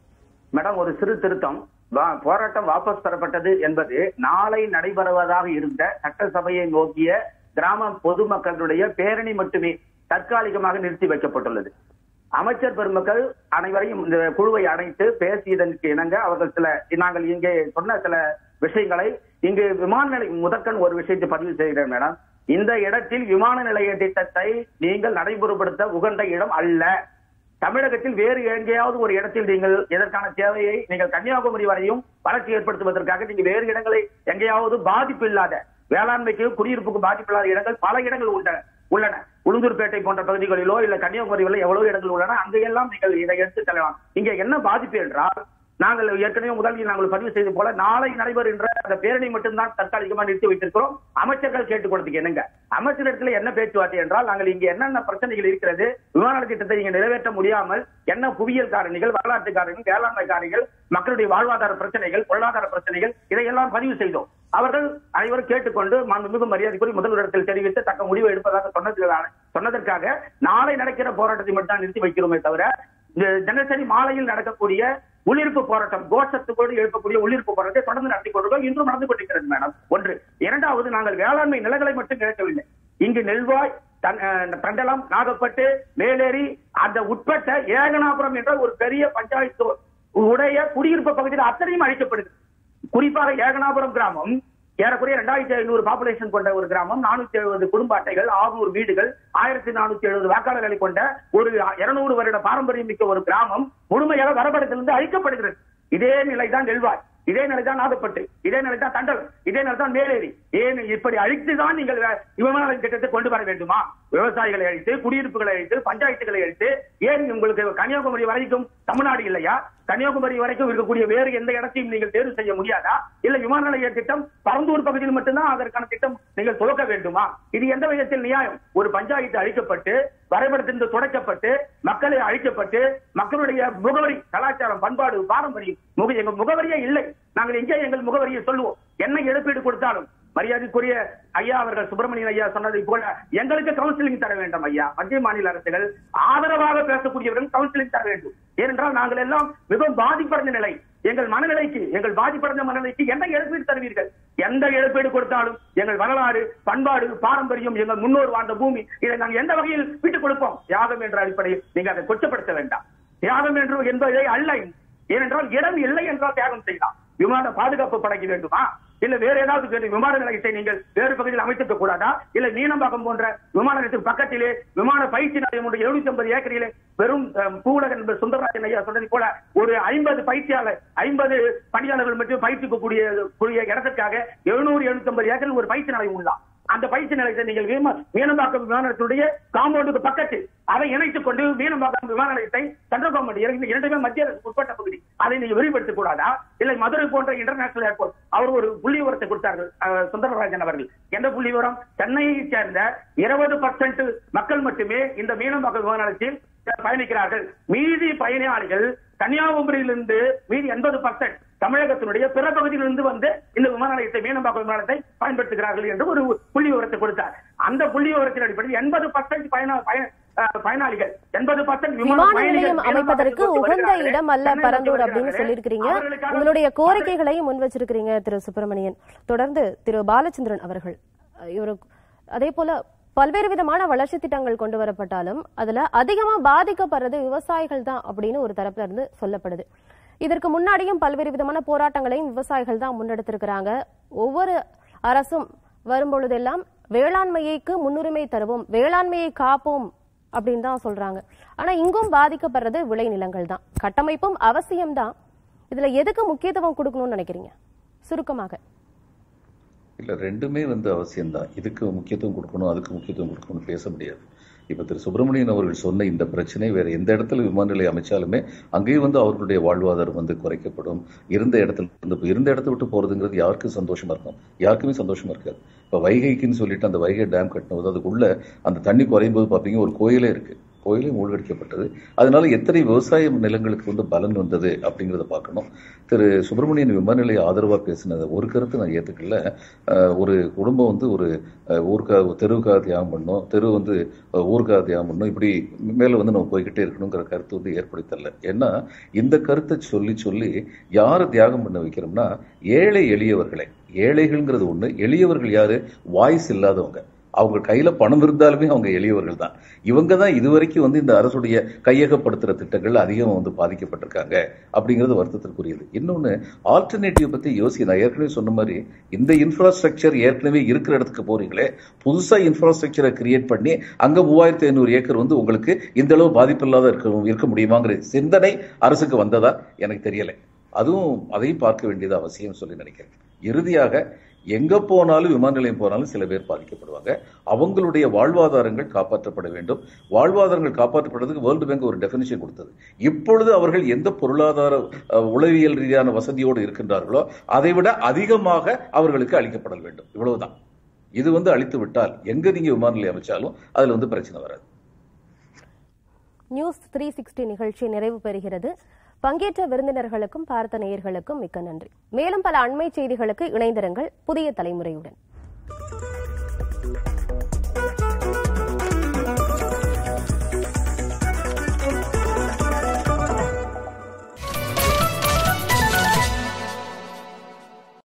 S3: மேடம் ஒரு சிறு திருத்தம் வா- போராட்டம் வாபஸ் பெறப்பட்டது என்பது நாளை நடைபெறுவதாக இருந்த சட்டசபையை நோக்கிய கிராம பொதுமக்களுடைய பேரணி மட்டுமே தற்காலிகமாக நிறுத்தி வைக்கப்பட்டுள்ளது அமைச்சர் பெருமக்கள் அனைவரையும் இந்த குழுவை அழைத்து பேசியதற்கு இணங்க அவர்கள் சில நாங்கள் இங்கே சொன்ன சில விஷயங்களை இங்கு விமான நிலையம் முதற்கண் ஒரு விஷயத்தை பதிவு செய்கிறேன் மேடம் இந்த இடத்தில் விமான நிலைய திட்டத்தை நீங்கள் நடைமுறைப்படுத்த உகந்த இடம் அல்ல தமிழகத்தில் வேறு எங்கேயாவது ஒரு இடத்தில் நீங்கள் இதற்கான தேவையை நீங்கள் கன்னியாகுமரி வரையும் வளர்ச்சி ஏற்படுத்துவதற்காக நீங்க வேறு இடங்களை எங்கேயாவது பாதிப்பு இல்லாத வேளாண்மைக்கு குடியிருப்புக்கு பாதிப்பு இல்லாத இடங்கள் பல இடங்கள் உள்ளன உள்ளன உளுந்தூர்பேட்டை போன்ற பகுதிகளிலோ இல்ல கன்னியாகுமரியிலோ எவ்வளவு இடங்கள் உள்ளன அங்கெல்லாம் நீங்கள் இதை எடுத்து செல்லலாம் இங்க என்ன பாதிப்பு என்றால் நாங்கள் ஏற்கனவே முதலில் நாங்கள் பதிவு செய்தது போல நாளை நடைபெறுகின்ற அந்த பேரணி மட்டும்தான் தற்காலிகமாக நிறுத்தி வைத்திருக்கிறோம் அமைச்சர்கள் கேட்டுக்கொண்டதுக்கு என்னங்க அமைச்சரிடத்துல என்ன பேச்சுவார்த்தை என்றால் நாங்கள் இங்க என்னென்ன பிரச்சனைகள் இருக்கிறது விமான நிலைய திட்டத்தை இங்க நிறைவேற்ற முடியாமல் என்ன புவியியல் காரணிகள் வரலாற்று காரணிகள் வேளாண்மை காரணிகள் மக்களுடைய வாழ்வாதார பிரச்சனைகள் பொருளாதார பிரச்சனைகள் இதையெல்லாம் பதிவு செய்தோம் அவர்கள் அனைவரும் கேட்டுக்கொண்டு மாண்புமிகு மரியாதைக்குரிய முதல்வரிடத்தில் தெரிவித்து தக்க முடிவை எடுப்பதாக சொன்னதுக்காக சொன்னதற்காக நாளை நடக்கிற போராட்டத்தை மட்டும் தான் நிறுத்தி வைக்கிறோமே தவிர இந்த தினசரி மாலையில் நடக்கக்கூடிய உள்ளிருப்பு போராட்டம் கோஷத்துக்கோடு எழுப்பக்கூடிய உள்ளிருப்பு போராட்டத்தை தொடர்ந்து நடத்தி கொண்டிருக்கோம் இன்றும் நடந்து கொண்டிருக்கிறது மேடம் ஒன்று இரண்டாவது நாங்கள் வேளாண்மை நிலங்களை மட்டும் இழக்கவில்லை இங்கு நெல்வாய் தன்- அஹ், தண்டலம் நாகப்பட்டு மேலேரி அந்த உட்பட்ட ஏகனாபுரம் என்ற ஒரு பெரிய பஞ்சாயத்து உடைய குடியிருப்பு பகுதியில் அத்தனையும் அழிக்கப்படுது குறிப்பாக ஏகனாபுரம் கிராமம் ஏறக்குறைய ரெண்டாயிரத்தி ஐநூறு பாப்புலேஷன் கொண்ட ஒரு கிராமம் நானூத்தி எழுபது குடும்ப அட்டைகள் ஆறுநூறு வீடுகள் ஆயிரத்தி நானூத்தி எழுபது வாக்காளர்களை கொண்ட ஒரு இருநூறு வருட பாரம்பரியம் மிக்க ஒரு கிராமம் முழுமையாக வரைபடத்திலிருந்து அழிக்கப்படுகிறது இதே நிலைதான் நெல்வாய் இதே நிலைதான் நாகப்பட்டு இதே நிலைதான் தண்டல் இதே நிலைதான் மேலேரி ஏன் இப்படி அழித்துதான் நீங்கள் வே- விமான நிலைய திட்டத்தை கொண்டு வர வேண்டுமா விவசாயிகளை அழித்து குடியிருப்புகளை அழித்து பஞ்சாயத்துகளை அழித்து ஏன் உங்களுக்கு கன்னியாகுமரி வரைக்கும் தமிழ்நாடு இல்லையா கன்னியாகுமரி வரைக்கும் இருக்கக்கூடிய வேறு எந்த இடத்தையும் நீங்கள் தேர்வு செய்ய முடியாதா இல்ல விமான நிலைய திட்டம் பரந்தூர் பகுதியில் மட்டும்தான் அதற்கான திட்டம் நீங்கள் துவக்க வேண்டுமா இது எந்த விதத்தில் நியாயம் ஒரு பஞ்சாயத்து அழிக்கப்பட்டு வரைபடத்திலிருந்து துடைக்கப்பட்டு மக்களை அழிக்கப்பட்டு மக்களுடைய முகவரி கலாச்சாரம் பண்பாடு பாரம்பரியம் முக எங்க முகவரியே இல்லை நாங்கள் எங்கே எங்கள் முகவரியை சொல்லுவோம் என்ன இழப்பீடு கொடுத்தாலும் மரியாதைக்குரிய ஐயா அவர்கள் சுப்பிரமணியன் ஐயா சொன்னதை போல எங்களுக்கு கவுன்சிலிங் தர வேண்டும் ஐயா மத்திய மாநில அரசுகள் ஆதரவாக பேசக்கூடியவர்கள் கவுன்சிலிங் தர வேண்டும் ஏனென்றால் நாங்கள் எல்லாம் மிகவும் பாதிப்படைந்த நிலை எங்கள் மனநிலைக்கு எங்கள் பாதிப்படைந்த மனநிலைக்கு என்ன இழப்பீடு தருவீர்கள் எந்த இழப்பீடு கொடுத்தாலும் எங்கள் வரலாறு பண்பாடு பாரம்பரியம் எங்கள் முன்னோர் வாழ்ந்த பூமி இதை நாங்கள் எந்த வகையில் விட்டுக் கொடுப்போம் தியாகம் என்ற அடிப்படையில் நீங்கள் அதை கொச்சப்படுத்த வேண்டாம் தியாகம் என்று என்பதை அல்ல ஏனென்றால் இடம் இல்லை என்றால் தியாகம் செய்யலாம் விமான பாதுகாப்பு படைக்க வேண்டுமா இல்ல வேற ஏதாவது வேறு விமான நிலையத்தை நீங்கள் வேறு பகுதியில் அமைத்திருக்க கூடாதா இல்ல மீனம்பாக்கம் போன்ற விமான நிலையத்துக்கு பக்கத்திலே விமான பயிற்சி நிலையம் ஒன்று எழுநூத்தி ஐம்பது ஏக்கரிலே வெறும் அஹ், பூவுலகன் என்பது சுந்தரராஜன் ஐயா சொன்னது போல ஒரு ஐம்பது பயிற்சியாளர் ஐம்பது பணியாளர்கள் மட்டும் பயிற்சிக்க கூடிய கூடிய இடத்திற்காக எழுநூறு எழுநூத்தி ஐம்பது ஏக்கரில் ஒரு பயிற்சி நிலையம் உள்ளா அந்த பயிற்சி நிலையத்தை நீங்கள் விமா- மீனம்பாக்கம் விமான நிலையத்துடைய காம்பவுண்டுக்கு பக்கத்தில் அதை இணைத்துக் கொண்டு மீனம்பாக்கம் விமான நிலையத்தை சென்ட்ரல் கவர்மெண்ட் இரண்டு- இரண்டுமே மத்திய அரசுக்கு உட்பட்ட பகுதி அதை நீங்க விரிவுபடுத்தக் கூடாதா இல்லை மதுரை போன்ற இன்டர்நேஷனல் ஏர்போர்ட் அவர் ஒரு புள்ளி விவரத்தை கொடுத்தார்கள் அஹ், சுந்தரராஜன் அவர்கள் எந்த புள்ளி விவரம் சென்னையை சேர்ந்த இருபது பர்சன்ட் மக்கள் மட்டுமே இந்த மீனம்பாக்கம் விமான நிலையத்தில் பயணிக்கிறார்கள் மீதி பயணியாளிகள் கன்னியாகுமரியிலிருந்து மீதி எண்பது பர்சன்ட் தமிழகத்தினுடைய பிற பகுதியிலிருந்து வந்து இந்த விமான நிலையத்தை மீனம்பாக்கம் விமானத்தை பயன்படுத்துகிறார்கள் என்று ஒரு புள்ளி விவரத்தை கொடுத்தார் அந்த புள்ளி விவரத்தின் அடிப்படையில் எண்பது பர்சன்ட் பயண பயண- அஹ், பயனாளிகள் எண்பது பர்சன்ட்
S1: விமான நிலையம் அமைப்பதற்கு உகந்த இடம் அல்ல பரந்தூர் அப்படின்னு சொல்லியிருக்கிறீங்க உங்களுடைய கோரிக்கைகளையும் முன் வச்சிருக்கிறீங்க திரு சுப்பிரமணியன் தொடர்ந்து திரு பாலச்சந்திரன் அவர்கள் அஹ், இவரு அதே போல பல்வேறு விதமான வளர்ச்சி திட்டங்கள் கொண்டு வரப்பட்டாலும் அதுல அதிகமா பாதிக்கப்படுறது விவசாயிகள் தான் அப்படின்னு ஒரு தரப்புல இருந்து சொல்லப்படுது இதற்கு முன்னாடியும் பல்வேறு விதமான போராட்டங்களையும் விவசாயிகள் தான் முன்னெடுத்திருக்கிறாங்க ஒவ்வொரு அரசும் வரும்பொழுதெல்லாம் வேளாண்மைக்கு முன்னுரிமை தருவோம் வேளாண்மையை காப்போம் அப்படின்னு தான் சொல்றாங்க ஆனா இங்கும் பாதிக்கப்படுறது விளைநிலங்கள் தான் கட்டமைப்பும் அவசியம்தான் இதுல எதுக்கு முக்கியத்துவம் கொடுக்கணும்னு நினைக்கிறீங்க சுருக்கமாக
S5: இல்ல ரெண்டுமே வந்து அவசியம்தான் இதுக்கு முக்கியத்துவம் கொடுக்கணும் அதுக்கு முக்கியத்துவம் கொடுக்கணும்னு பேச முடியாது இப்ப திரு சுப்பிரமணியன் அவர்கள் சொன்ன இந்த பிரச்சனை வேற எந்த இடத்துல விமான நிலையம் அமைச்சாலுமே அங்கேயும் வந்து அவர்களுடைய வாழ்வாதாரம் வந்து குறைக்கப்படும் இருந்த இடத்துல இருந்து இப்ப இருந்த இடத்த விட்டு போறதுங்கிறது யாருக்கும் சந்தோஷமா இருக்கும் யாருக்குமே சந்தோஷமா இருக்காது இப்ப வைகைக்குன்னு சொல்லிட்டு அந்த வைகை டேம் கட்டினது அதுக்குள்ள அந்த தண்ணி குறையும் போது பாத்தீங்க ஒரு கோயிலே இருக்கு கோயிலே மூழ்கடிக்கப்பட்டது அதனால எத்தனை விவசாய நிலங்களுக்கு வந்து பலன் வந்தது அப்படிங்கிறத பார்க்கணும் திரு சுப்பிரமணியன் விமான நிலைய ஆதரவா பேசினது ஒரு கருத்து நான் ஏத்துக்கல அஹ், ஒரு குடும்பம் வந்து ஒரு அஹ், ஊருக்காக தெருவுக்காக தியாகம் பண்ணணும் தெரு வந்து அஹ், ஊருக்காக தியாகம் பண்ணணும் இப்படி மேல வந்து நம்ம போய்கிட்டே இருக்கணுங்கிற கருத்து வந்து ஏற்படுத்தல ஏன்னா இந்த கருத்தை சொல்லி சொல்லி யாரை தியாகம் பண்ண வைக்கிறோம்னா ஏழை எளியவர்களை ஏழைகள்ங்கிறது ஒண்ணு எளியவர்கள் யாரு வாய்ஸ் இல்லாதவங்க அவங்க கையில பணம் இருந்தாலுமே அவங்க எளியவர்கள் தான் இவங்க தான் இதுவரைக்கும் வந்து இந்த அரசுடைய கையகப்படுத்துற திட்டங்கள் அதிகம் வந்து பாதிக்கப்பட்டிருக்காங்க அப்படிங்கிறது வருத்தத்திற்குரியது இன்னொன்னு ஆல்டர்னேட்டிவ் பத்தி யோசி நான் ஏற்கனவே சொன்ன மாதிரி இந்த இன்ஃப்ராஸ்ட்ரக்சர் ஏற்கனவே இருக்கிற இடத்துக்கு போறீங்களே புதுசா இன்ஃப்ராஸ்ட்ரக்சரை கிரியேட் பண்ணி அங்க மூவாயிரத்தி ஐநூறு ஏக்கர் வந்து உங்களுக்கு இந்த அளவு பாதிப்பில்லாத இருக்க இருக்க முடியுமாங்கிற சிந்தனை அரசுக்கு வந்ததா எனக்கு தெரியல அதுவும் அதையும் பார்க்க வேண்டியது அவசியம் சொல்லி நினைக்கிறேன் இறுதியாக எங்க போனாலும் விமான நிலையம் போனாலும் சில பேர் பாதிக்கப்படுவாங்க அவங்களுடைய வாழ்வாதாரங்கள் காப்பாற்றப்பட வேண்டும் வாழ்வாதாரங்கள் காப்பாற்றப்படுறதுக்கு வேர்ல்டு பேங்க் ஒரு டெபினிஷன் கொடுத்தது இப்பொழுது அவர்கள் எந்த பொருளாதார அஹ், உளவியல் ரீதியான வசதியோடு இருக்கின்றார்களோ அதை விட அதிகமாக அவர்களுக்கு அளிக்கப்பட வேண்டும் இவ்வளவுதான் இது வந்து அளித்து விட்டால் எங்க நீங்க விமான நிலையம் அமைச்சாலும் அதுல வந்து பிரச்சனை வராது
S1: நியூஸ் த்ரீ சிக்ஸ்டி நிகழ்ச்சி நிறைவு பெறுகிறது பங்கேற்ற விருந்தினர்களுக்கும் பார்த்த நேயர்களுக்கும் மிக்க நன்றி மேலும் பல அண்மை செய்திகளுக்கு இணைந்திருங்கள் புதிய தலைமுறையுடன்